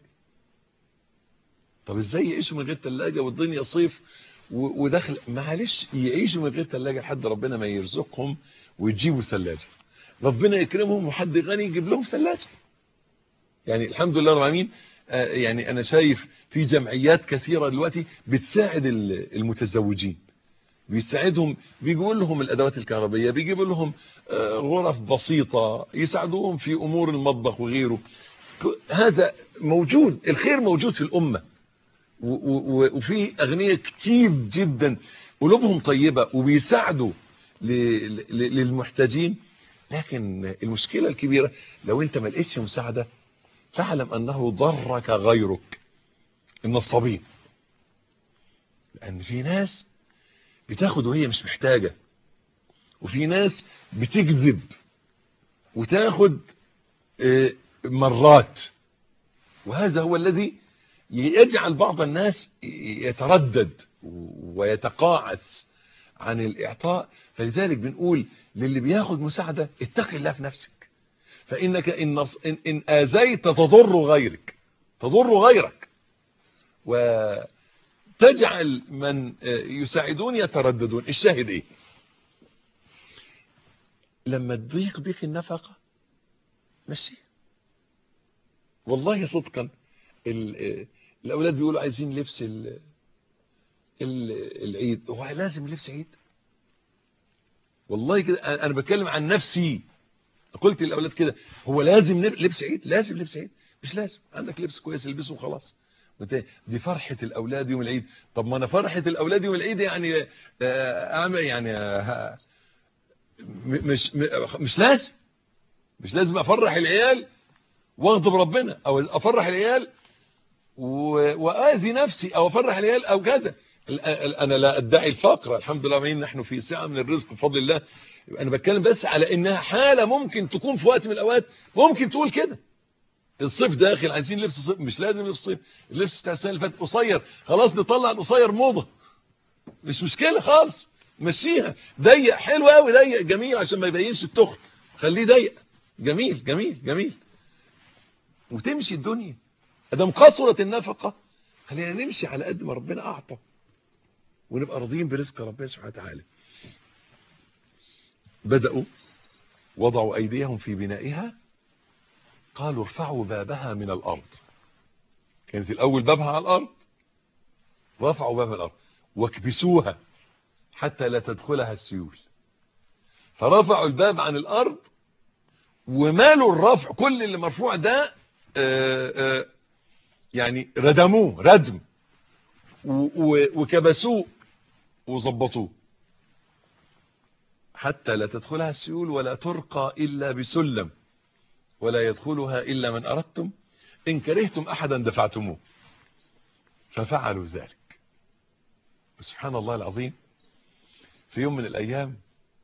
طب ازاي يعيشوا من غير تلاجة والدنيا صيف و- ودخل معلش يعيشوا من غير تلاجة لحد ربنا ما يرزقهم ويجيبوا ثلاجة ربنا يكرمهم وحد غني يجيب لهم ثلاجة يعني الحمد لله رب العالمين آه، يعني انا شايف في جمعيات كثيرة دلوقتي بتساعد ال- المتزوجين بيساعدهم بيجيبوا لهم الادوات الكهربائيه بيجيبوا لهم آه، غرف بسيطه يساعدوهم في امور المطبخ وغيره ك- هذا موجود الخير موجود في الامه و- و- وفي اغنياء كتير جدا قلوبهم طيبه وبيساعدوا ل- ل- للمحتاجين لكن المشكله الكبيره لو انت ما لقيتش مساعده فاعلم انه ضرك غيرك النصابين لان في ناس بتاخد وهي مش محتاجة وفي ناس بتكذب وتاخد آه، مرات وهذا هو الذي يجعل بعض الناس يتردد ويتقاعس عن الإعطاء فلذلك بنقول للي بياخد مساعدة اتق الله في نفسك فإنك إن, إن, إن آذيت تضر غيرك تضر غيرك وتجعل من يساعدون يترددون الشاهد إيه لما تضيق بك النفقة مشي والله صدقا ال- الأولاد بيقولوا عايزين لبس ال- ال- العيد هو لازم لبس عيد والله كده أنا- انا بتكلم عن نفسي قلت للاولاد كده هو لازم نب- لبس عيد لازم لبس عيد مش لازم عندك لبس كويس البسه وخلاص وانت- دي فرحة الاولاد يوم العيد طب ما انا فرحة الاولاد يوم العيد يعني آه، اعمل يعني آه، م- مش م- مش لازم مش لازم افرح العيال واغضب ربنا او افرح العيال و- واذي نفسي او افرح العيال او كذا ال- ال- انا لا ادعي الفقر الحمد لله وإن نحن في سعه من الرزق بفضل الله انا بتكلم بس على انها حاله ممكن تكون في وقت من الاوقات ممكن تقول كده الصيف داخل عايزين لبس صيف مش لازم لبس صيف اللبس بتاع السنه اللي فاتت قصير خلاص نطلع القصير موضه مش مشكله خالص مشيها ضيق حلو قوي ضيق جميل عشان ما يبينش التخن خليه ضيق جميل جميل جميل وتمشي الدنيا ادام قصرت النفقه خلينا نمشي على قد ما ربنا اعطى ونبقى راضيين برزق ربنا سبحانه وتعالى بدأوا وضعوا أيديهم في بنائها قالوا ارفعوا بابها من الأرض كانت الأول بابها على الأرض رفعوا بابها من الأرض واكبسوها حتى لا تدخلها السيول فرفعوا الباب عن الأرض ومالوا الرفع كل اللي مرفوع ده آآ آآ يعني ردموه ردم و- و- وكبسوه وظبطوه حتى لا تدخلها السيول ولا ترقى إلا بسلم ولا يدخلها إلا من أردتم إن كرهتم أحدا دفعتموه ففعلوا ذلك سبحان الله العظيم في يوم من الأيام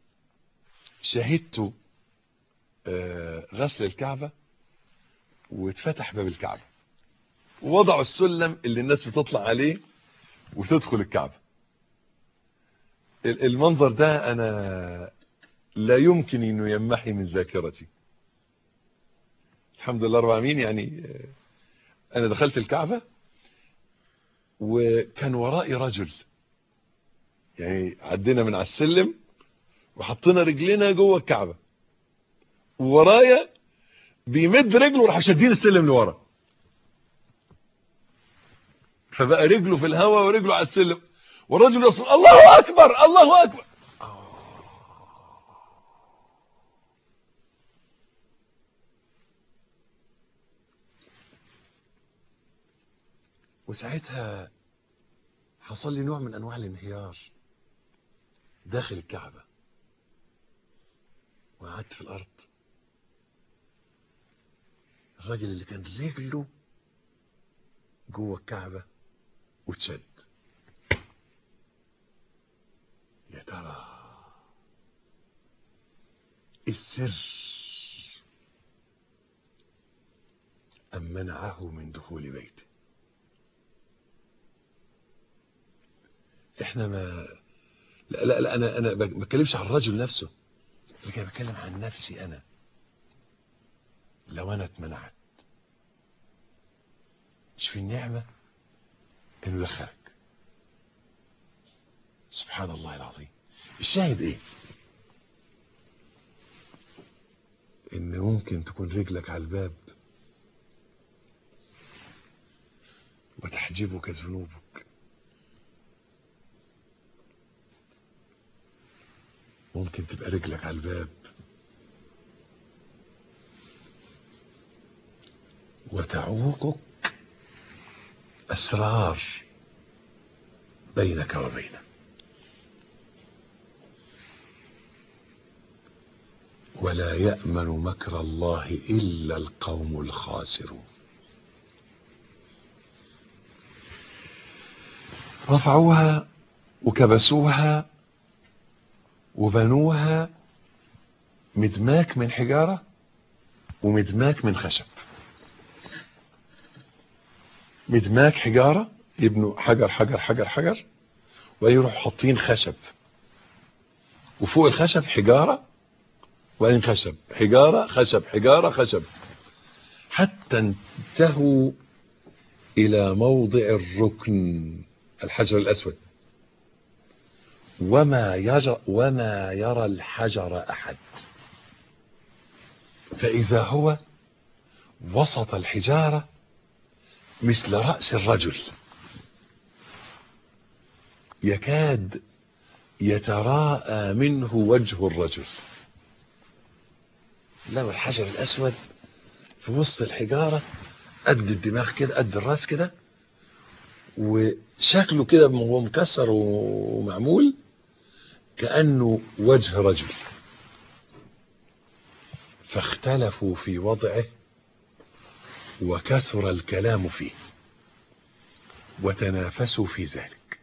شهدت آه، غسل الكعبة واتفتح باب الكعبة ووضعوا السلم اللي الناس بتطلع عليه وتدخل الكعبة ال- المنظر ده انا لا يمكن انه يمحي من ذاكرتي الحمد لله رب العالمين يعني آه، انا دخلت الكعبة وكان ورائي رجل يعني عدينا من على السلم وحطينا رجلنا جوه الكعبة وورايا بيمد رجله وراح شادين السلم لورا فبقى رجله في الهواء ورجله على السلم والرجل يصل الله اكبر الله اكبر وساعتها حصل لي نوع من انواع الانهيار داخل الكعبة وقعدت في الارض الراجل اللي كان رجله جوه الكعبة واتشد يا ترى السر أم منعه من دخول بيته احنا ما لا لا, لا انا انا ما بتكلمش عن الرجل نفسه لكن بتكلم عن نفسي انا لو انا اتمنعت شوف النعمة انه دخلك سبحان الله العظيم الشاهد ايه ان ممكن تكون رجلك على الباب وتحجبك ذنوبك ممكن تبقى رجلك على الباب وتعوقك أسرار بينك وبينه ولا يأمن مكر الله إلا القوم الخاسرون رفعوها وكبسوها وبنوها مدماك من حجارة ومدماك من خشب مدماك حجارة يبنوا حجر حجر حجر حجر ويروحوا حاطين خشب وفوق الخشب حجارة وبعدين خشب حجارة خشب حجارة خشب حتى انتهوا إلى موضع الركن الحجر الأسود وما يرى, وما يرى الحجر أحد فإذا هو وسط الحجارة مثل رأس الرجل يكاد يتراءى منه وجه الرجل لو الحجر الأسود في وسط الحجارة قد الدماغ كده قد الراس كده وشكله كده وهو مكسر ومعمول كأنه وجه رجل فاختلفوا في وضعه وكثر الكلام فيه وتنافسوا في ذلك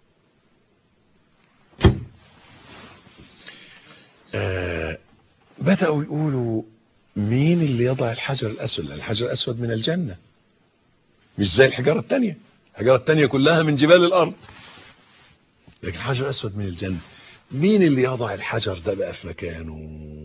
آه بدأوا يقولوا مين اللي يضع الحجر الأسود الحجر الأسود من الجنة مش زي الحجارة التانية الحجارة التانية كلها من جبال الأرض لكن الحجر الأسود من الجنة مين اللي يضع الحجر ده بقى في مكانه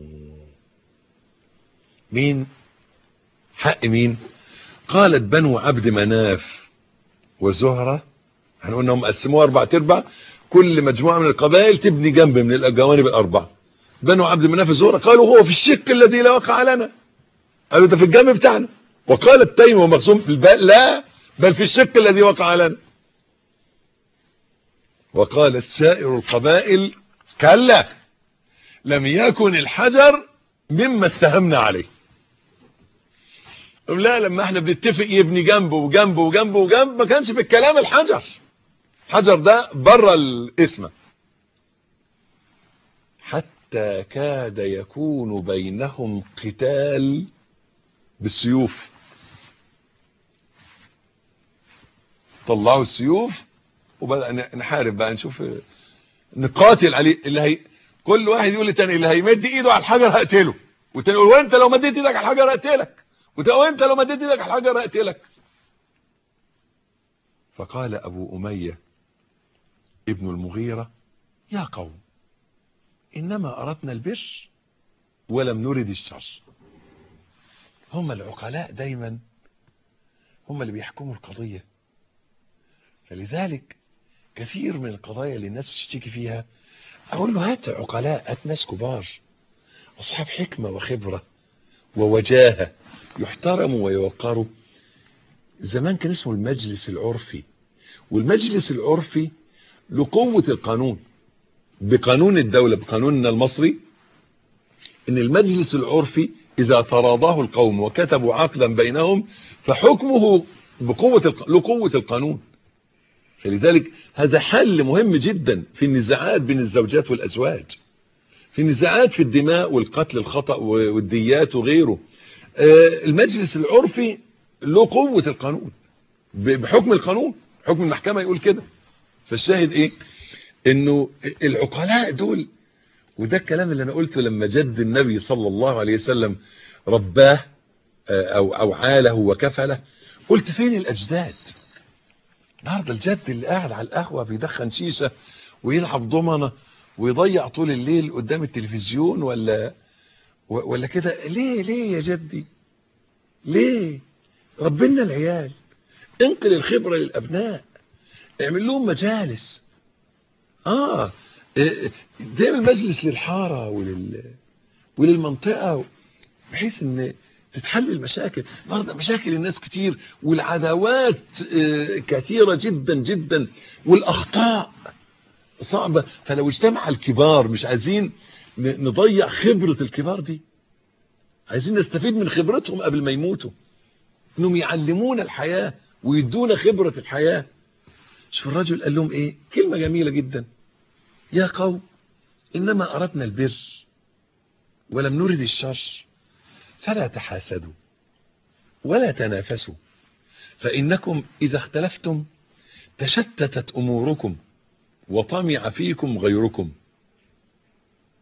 مين حق مين قالت بنو عبد مناف وزهرة احنا قلنا هم قسموها اربع ارباع كل مجموعة من القبائل تبني جنب من الجوانب الاربعة بنو عبد مناف وزهرة قالوا هو في الشق الذي لا وقع لنا قالوا ده في الجنب بتاعنا وقال التيم ومقسوم في الباء لا بل في الشق الذي وقع لنا وقالت سائر القبائل كلا لم يكن الحجر مما استهمنا عليه لا لما احنا بنتفق يبني جنبه وجنبه وجنبه وجنب ما كانش في الكلام الحجر حجر ده بره الاسم حتى كاد يكون بينهم قتال بالسيوف طلعوا السيوف وبدأ نحارب بقى نشوف نقاتل عليه اللي هي كل واحد يقول للتاني اللي هيمد ايده على الحجر هقتله والتاني يقول وانت لو مديت ايدك على الحجر هقتلك وانت لو مديت ايدك على الحجر هقتلك فقال ابو اميه ابن المغيره يا قوم انما اردنا البر ولم نرد الشر هم العقلاء دايما هم اللي بيحكموا القضيه فلذلك كثير من القضايا اللي الناس بتشتكي فيها اقول له هات عقلاء هات ناس كبار اصحاب حكمه وخبره ووجاهه يحترموا ويوقروا زمان كان اسمه المجلس العرفي والمجلس العرفي له قوه القانون بقانون الدوله بقانوننا المصري ان المجلس العرفي اذا تراضاه القوم وكتبوا عقدا بينهم فحكمه بقوه الق... له قوه القانون فلذلك هذا حل مهم جدا في النزاعات بين الزوجات والأزواج في النزاعات في الدماء والقتل الخطأ والديات وغيره المجلس العرفي له قوة القانون بحكم القانون حكم المحكمة يقول كده فالشاهد ايه انه العقلاء دول وده الكلام اللي انا قلته لما جد النبي صلى الله عليه وسلم رباه او او عاله وكفله قلت فين الاجداد النهارده الجد اللي قاعد على القهوه بيدخن شيشه ويلعب ضمنه ويضيع طول الليل قدام التلفزيون ولا ولا كده ليه ليه يا جدي ليه ربنا العيال انقل الخبره للابناء اعمل لهم مجالس اه دايما مجلس للحاره ولل وللمنطقه بحيث ان تتحل المشاكل النهارده مشاكل الناس كتير والعداوات كثيره جدا جدا والاخطاء صعبه فلو اجتمع الكبار مش عايزين نضيع خبره الكبار دي عايزين نستفيد من خبرتهم قبل ما يموتوا انهم يعلمونا الحياه ويدونا خبره الحياه شوف الرجل قال لهم ايه كلمه جميله جدا يا قوم انما اردنا البر ولم نرد الشر فلا تحاسدوا ولا تنافسوا فإنكم إذا اختلفتم تشتتت أموركم وطمع فيكم غيركم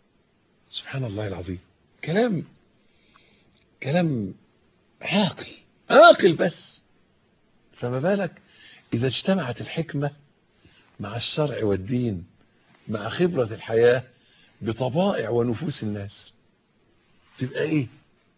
سبحان الله العظيم كلام كلام عاقل عاقل بس فما بالك إذا اجتمعت الحكمة مع الشرع والدين مع خبرة الحياة بطبائع ونفوس الناس تبقى ايه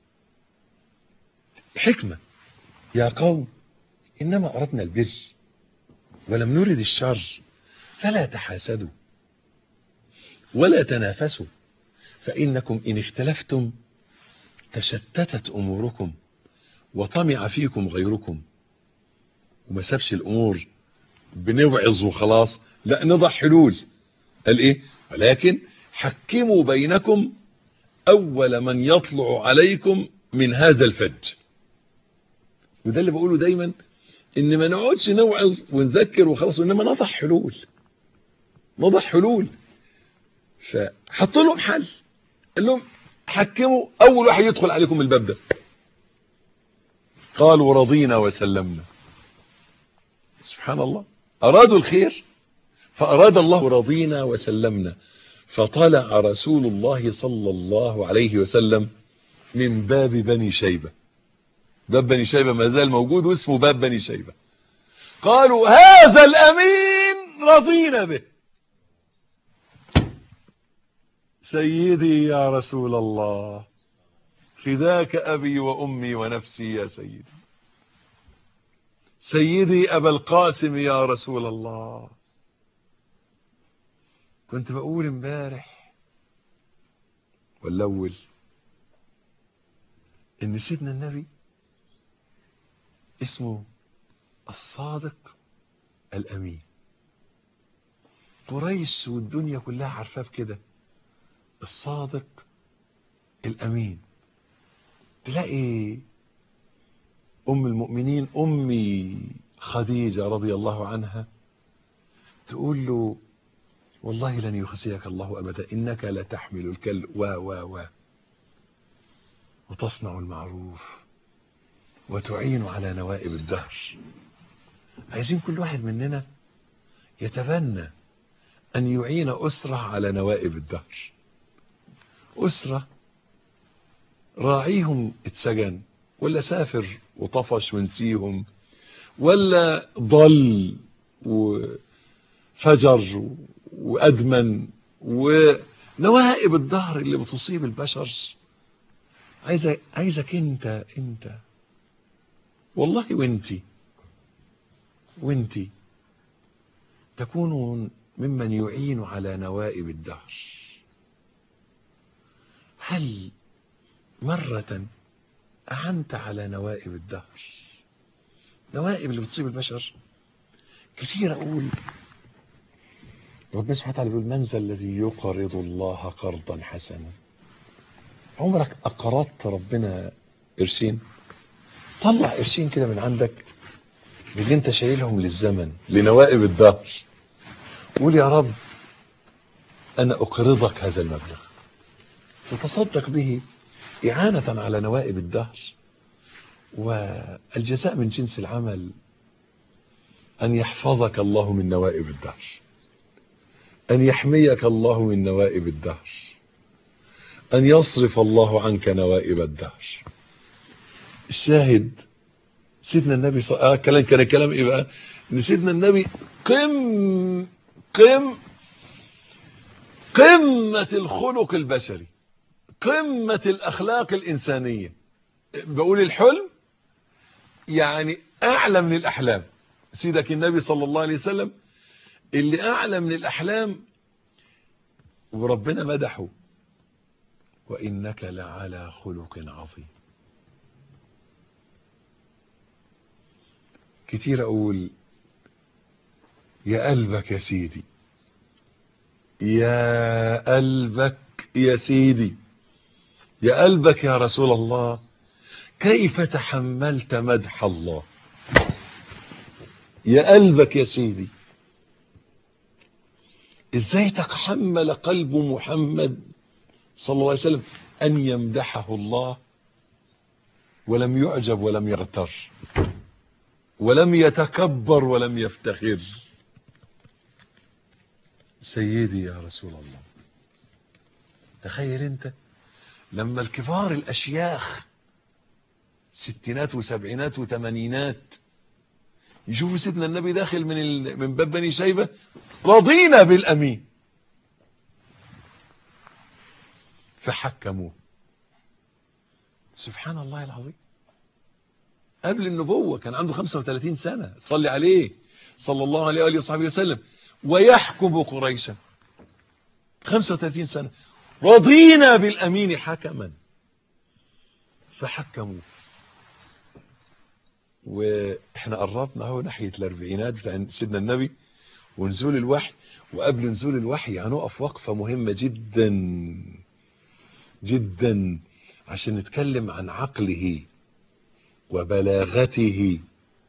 حكمة يا قوم إنما أردنا البر ولم نرد الشر فلا تحاسدوا ولا تنافسوا فإنكم إن اختلفتم تشتتت أموركم وطمع فيكم غيركم وما سابش الأمور بنوعظ وخلاص لا نضع حلول قال إيه ولكن حكموا بينكم أول من يطلع عليكم من هذا الفج وده اللي بقوله دايما ان ما نقعدش نوعظ ونذكر وخلاص وانما نضع حلول نضع حلول فحط لهم حل قال لهم حكموا اول واحد يدخل عليكم الباب ده قالوا رضينا وسلمنا سبحان الله ارادوا الخير فاراد الله رضينا وسلمنا فطلع رسول الله صلى الله عليه وسلم من باب بني شيبه باب بني شيبة ما زال موجود واسمه باب بني شيبة قالوا هذا الأمين رضينا به سيدي يا رسول الله فداك أبي وأمي ونفسي يا سيدي سيدي أبا القاسم يا رسول الله كنت بقول امبارح ولا أول إن سيدنا النبي اسمه الصادق الأمين قريش والدنيا كلها عارفاه بكده الصادق الأمين تلاقي أم المؤمنين أمي خديجة رضي الله عنها تقول له والله لن يخزيك الله أبدا إنك لتحمل الكل و و و وتصنع المعروف وتعين على نوائب الدهر عايزين كل واحد مننا يتبنى أن يعين أسرة على نوائب الدهر أسرة راعيهم اتسجن ولا سافر وطفش ونسيهم ولا ضل وفجر وأدمن ونوائب الدهر اللي بتصيب البشر عايزك عايزك انت انت والله وانتي وانتي تكونوا ممن يعين على نوائب الدهر هل مرة أعنت على نوائب الدهر نوائب اللي بتصيب البشر كثير أقول ربنا سبحانه وتعالى بيقول من ذا الذي يقرض الله قرضا حسنا عمرك أقرضت ربنا قرشين طلع قرشين كده من عندك اللي انت شايلهم للزمن لنوائب الدهر قول يا رب انا اقرضك هذا المبلغ وتصدق به اعانة على نوائب الدهر والجزاء من جنس العمل ان يحفظك الله من نوائب الدهر ان يحميك الله من نوائب الدهر ان يصرف الله عنك نوائب الدهر الشاهد سيدنا النبي صلى آه كلام كان كلام ايه بقى ان سيدنا النبي قم قم قمة الخلق البشري قمة الاخلاق الانسانية بقول الحلم يعني اعلى من الاحلام سيدك النبي صلى الله عليه وسلم اللي اعلى من الاحلام وربنا مدحه وانك لعلى خلق عظيم كتير اقول يا قلبك يا سيدي يا قلبك يا سيدي يا قلبك يا رسول الله كيف تحملت مدح الله يا قلبك يا سيدي ازاي تحمل قلب محمد صلى الله عليه وسلم ان يمدحه الله ولم يعجب ولم يغتر ولم يتكبر ولم يفتخر سيدي يا رسول الله تخيل انت لما الكبار الاشياخ ستينات وسبعينات وثمانينات يشوفوا سيدنا النبي داخل من ال... من باب بني شيبه رضينا بالامين فحكموه سبحان الله العظيم قبل النبوة كان عنده 35 سنة صلي عليه صلى الله عليه وآله وصحبه وسلم ويحكم قريشا 35 سنة رضينا بالأمين حكما فحكموا واحنا قربنا اهو ناحية الاربعينات بتاع سيدنا النبي ونزول الوحي وقبل نزول الوحي هنقف وقفة مهمة جدا جدا عشان نتكلم عن عقله وبلاغته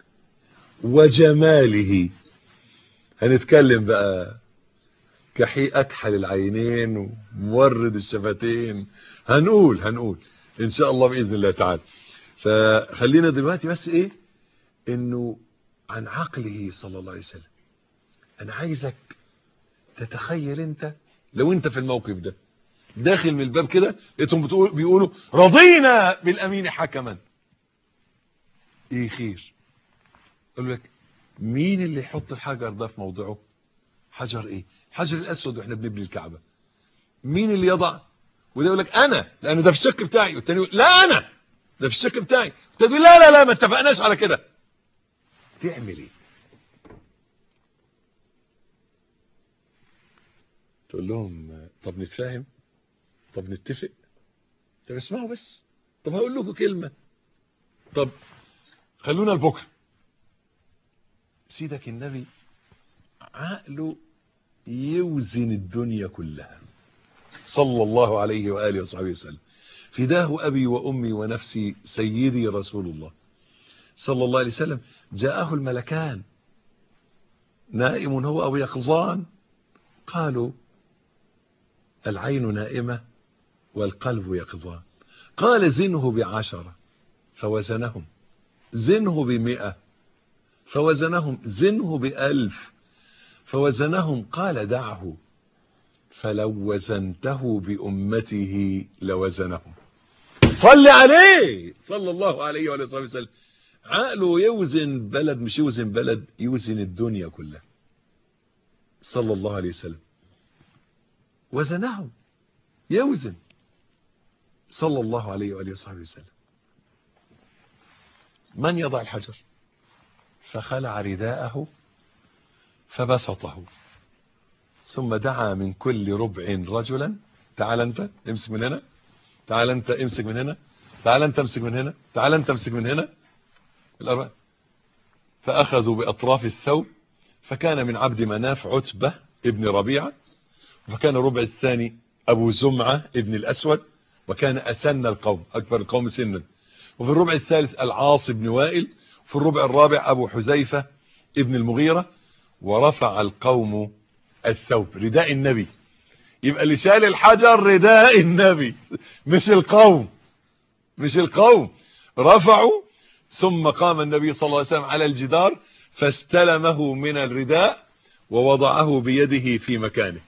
وجماله هنتكلم بقى كحي اكحل العينين ومورد الشفتين هنقول هنقول ان شاء الله باذن الله تعالى فخلينا دلوقتي بس ايه انه عن عقله صلى الله عليه وسلم انا عايزك تتخيل انت لو انت في الموقف ده داخل من الباب كده لقيتهم بتقول بيقولوا رضينا بالامين حكما ايه خير اقول لك مين اللي يحط الحجر ده في موضعه حجر ايه حجر الاسود واحنا بنبني الكعبه مين اللي يضع وده يقول لك انا لان ده في الشك بتاعي والتاني يقول لا انا ده في الشك بتاعي تقول لا لا لا ما اتفقناش على كده تعمل ايه تقول لهم طب نتفاهم طب نتفق طب اسمعوا بس طب هقول لكم كلمه طب خلونا لبكره سيدك النبي عقله يوزن الدنيا كلها صلى الله عليه وآله وصحبه وسلم فداه أبي وأمي ونفسي سيدي رسول الله صلى الله عليه وسلم جاءه الملكان نائم هو أو يقظان قالوا العين نائمة والقلب يقظان قال زنه بعشرة فوزنهم زنه بمئة فوزنهم زنه بألف فوزنهم قال دعه فلو وزنته بأمته لوزنهم صل عليه صلى الله عليه وآله وصحبه وسلم عقله يوزن بلد مش يوزن بلد يوزن الدنيا كلها صلى الله عليه وسلم وزنهم يوزن صلى الله عليه وآله وصحبه وسلم من يضع الحجر فخلع رداءه فبسطه ثم دعا من كل ربع رجلا تعال انت امسك من هنا تعال انت امسك من هنا تعال انت امسك من هنا تعال انت امسك من هنا الأربعة فأخذوا بأطراف الثوب فكان من عبد مناف عتبة ابن ربيعة وكان ربع الثاني أبو زمعة ابن الأسود وكان أسن القوم أكبر القوم سنا وفي الربع الثالث العاص بن وائل في الربع الرابع أبو حذيفة ابن المغيرة ورفع القوم الثوب رداء النبي يبقى اللي شال الحجر رداء النبي مش القوم مش القوم رفعوا ثم قام النبي صلى الله عليه وسلم على الجدار فاستلمه من الرداء ووضعه بيده في مكانه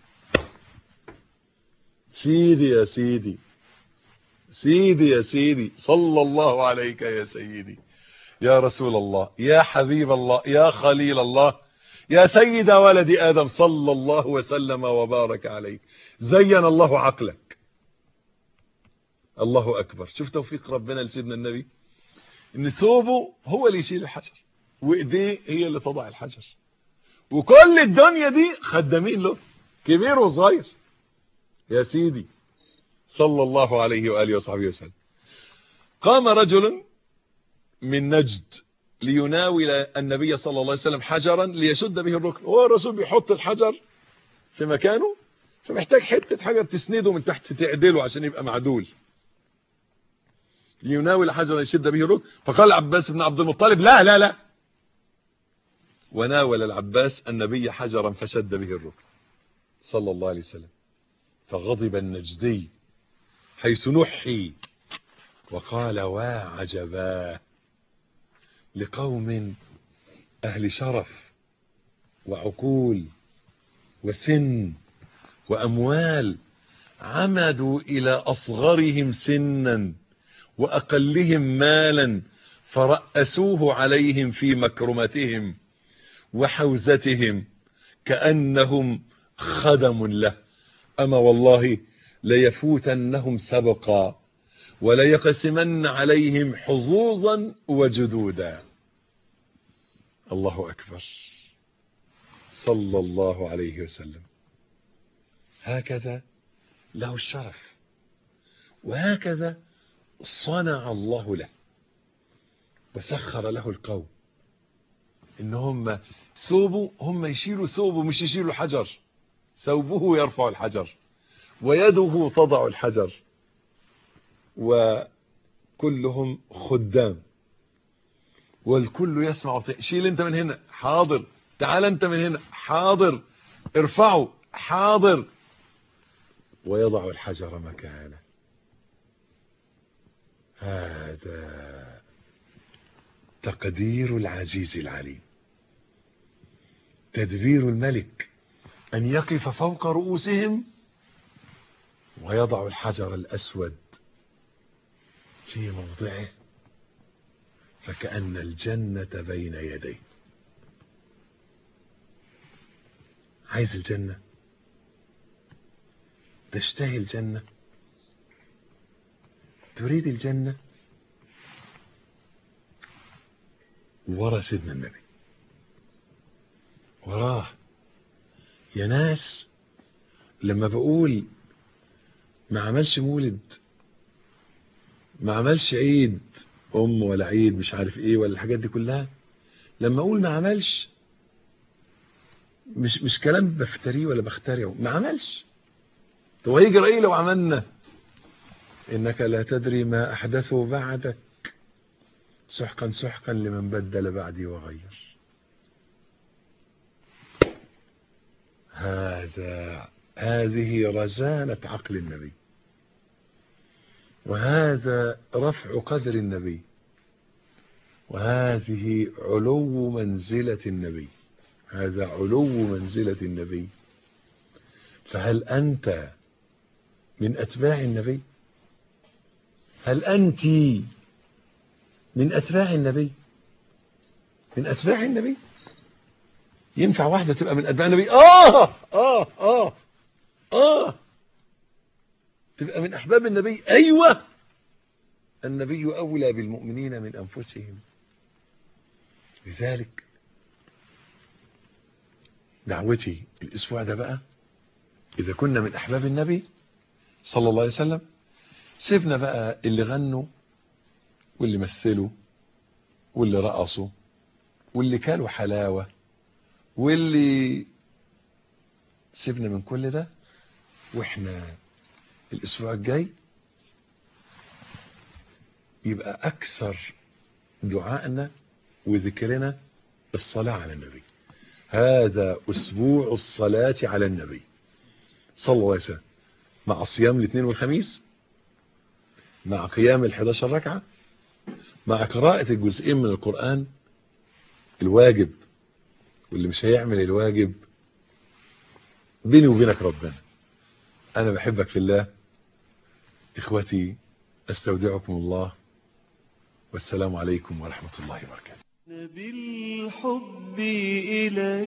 سيدي يا سيدي سيدي يا سيدي صلى الله عليك يا سيدي يا رسول الله يا حبيب الله يا خليل الله يا سيد ولد آدم صلى الله وسلم وبارك عليك زين الله عقلك الله أكبر شوف توفيق ربنا لسيدنا النبي ان ثوبه هو اللي يشيل الحجر وايديه هي اللي تضع الحجر وكل الدنيا دي خدامين له كبير وصغير يا سيدي صلى الله عليه وآله وصحبه وسلم قام رجل من نجد ليناول النبي صلى الله عليه وسلم حجرا ليشد به الركن هو الرسول بيحط الحجر في مكانه فمحتاج حتة حجر تسنده من تحت تعدله عشان يبقى معدول ليناول حجرا يشد به الركن فقال عباس بن عبد المطلب لا لا لا وناول العباس النبي حجرا فشد به الركن صلى الله عليه وسلم فغضب النجدي حيث نحي وقال وعجباه لقوم أهل شرف وعقول وسن وأموال عمدوا إلى أصغرهم سنا وأقلهم مالا فرأسوه عليهم في مكرمتهم وحوزتهم كأنهم خدم له أما والله ليفوتنهم سبقا وليقسمن عليهم حظوظا وجدودا الله أكبر صلى الله عليه وسلم هكذا له الشرف وهكذا صنع الله له وسخر له القوم ان هم ثوبه هم يشيلوا ثوبه مش يشيلوا حجر ثوبه يرفع الحجر ويده تضع الحجر وكلهم خدام والكل يسمع شيل انت من هنا حاضر تعال انت من هنا حاضر ارفعه حاضر ويضع الحجر مكانه هذا تقدير العزيز العليم تدبير الملك أن يقف فوق رؤوسهم ويضع الحجر الأسود في موضعه فكأن الجنة بين يديه عايز الجنة تشتهي الجنة تريد الجنة ورا سيدنا النبي وراه يا ناس لما بقول ما عملش مولد ما عملش عيد ام ولا عيد مش عارف ايه ولا الحاجات دي كلها لما اقول ما عملش مش مش كلام بفتريه ولا بخترعه ما عملش طب هيجرى ايه لو عملنا انك لا تدري ما احدثه بعدك سحقا سحقا لمن بدل بعدي وغير هذا هذه رزانة عقل النبي وهذا رفع قدر النبي وهذه علو منزلة النبي هذا علو منزلة النبي فهل أنت من أتباع النبي هل أنت من أتباع النبي من أتباع النبي ينفع واحدة تبقى من أتباع النبي آه آه آه آه تبقى من أحباب النبي أيوة النبي أولى بالمؤمنين من أنفسهم لذلك دعوتي الأسبوع ده بقى إذا كنا من أحباب النبي صلى الله عليه وسلم سيبنا بقى اللي غنوا واللي مثلوا واللي رقصوا واللي كلوا حلاوة واللي سيبنا من كل ده واحنا الاسبوع الجاي يبقى اكثر دعائنا وذكرنا الصلاة على النبي هذا اسبوع الصلاة على النبي صلى الله عليه وسلم مع صيام الاثنين والخميس مع قيام ال11 ركعة مع قراءة الجزئين من القرآن الواجب واللي مش هيعمل الواجب بيني وبينك ربنا انا بحبك في الله اخوتي استودعكم الله والسلام عليكم ورحمة الله وبركاته بالحب إليك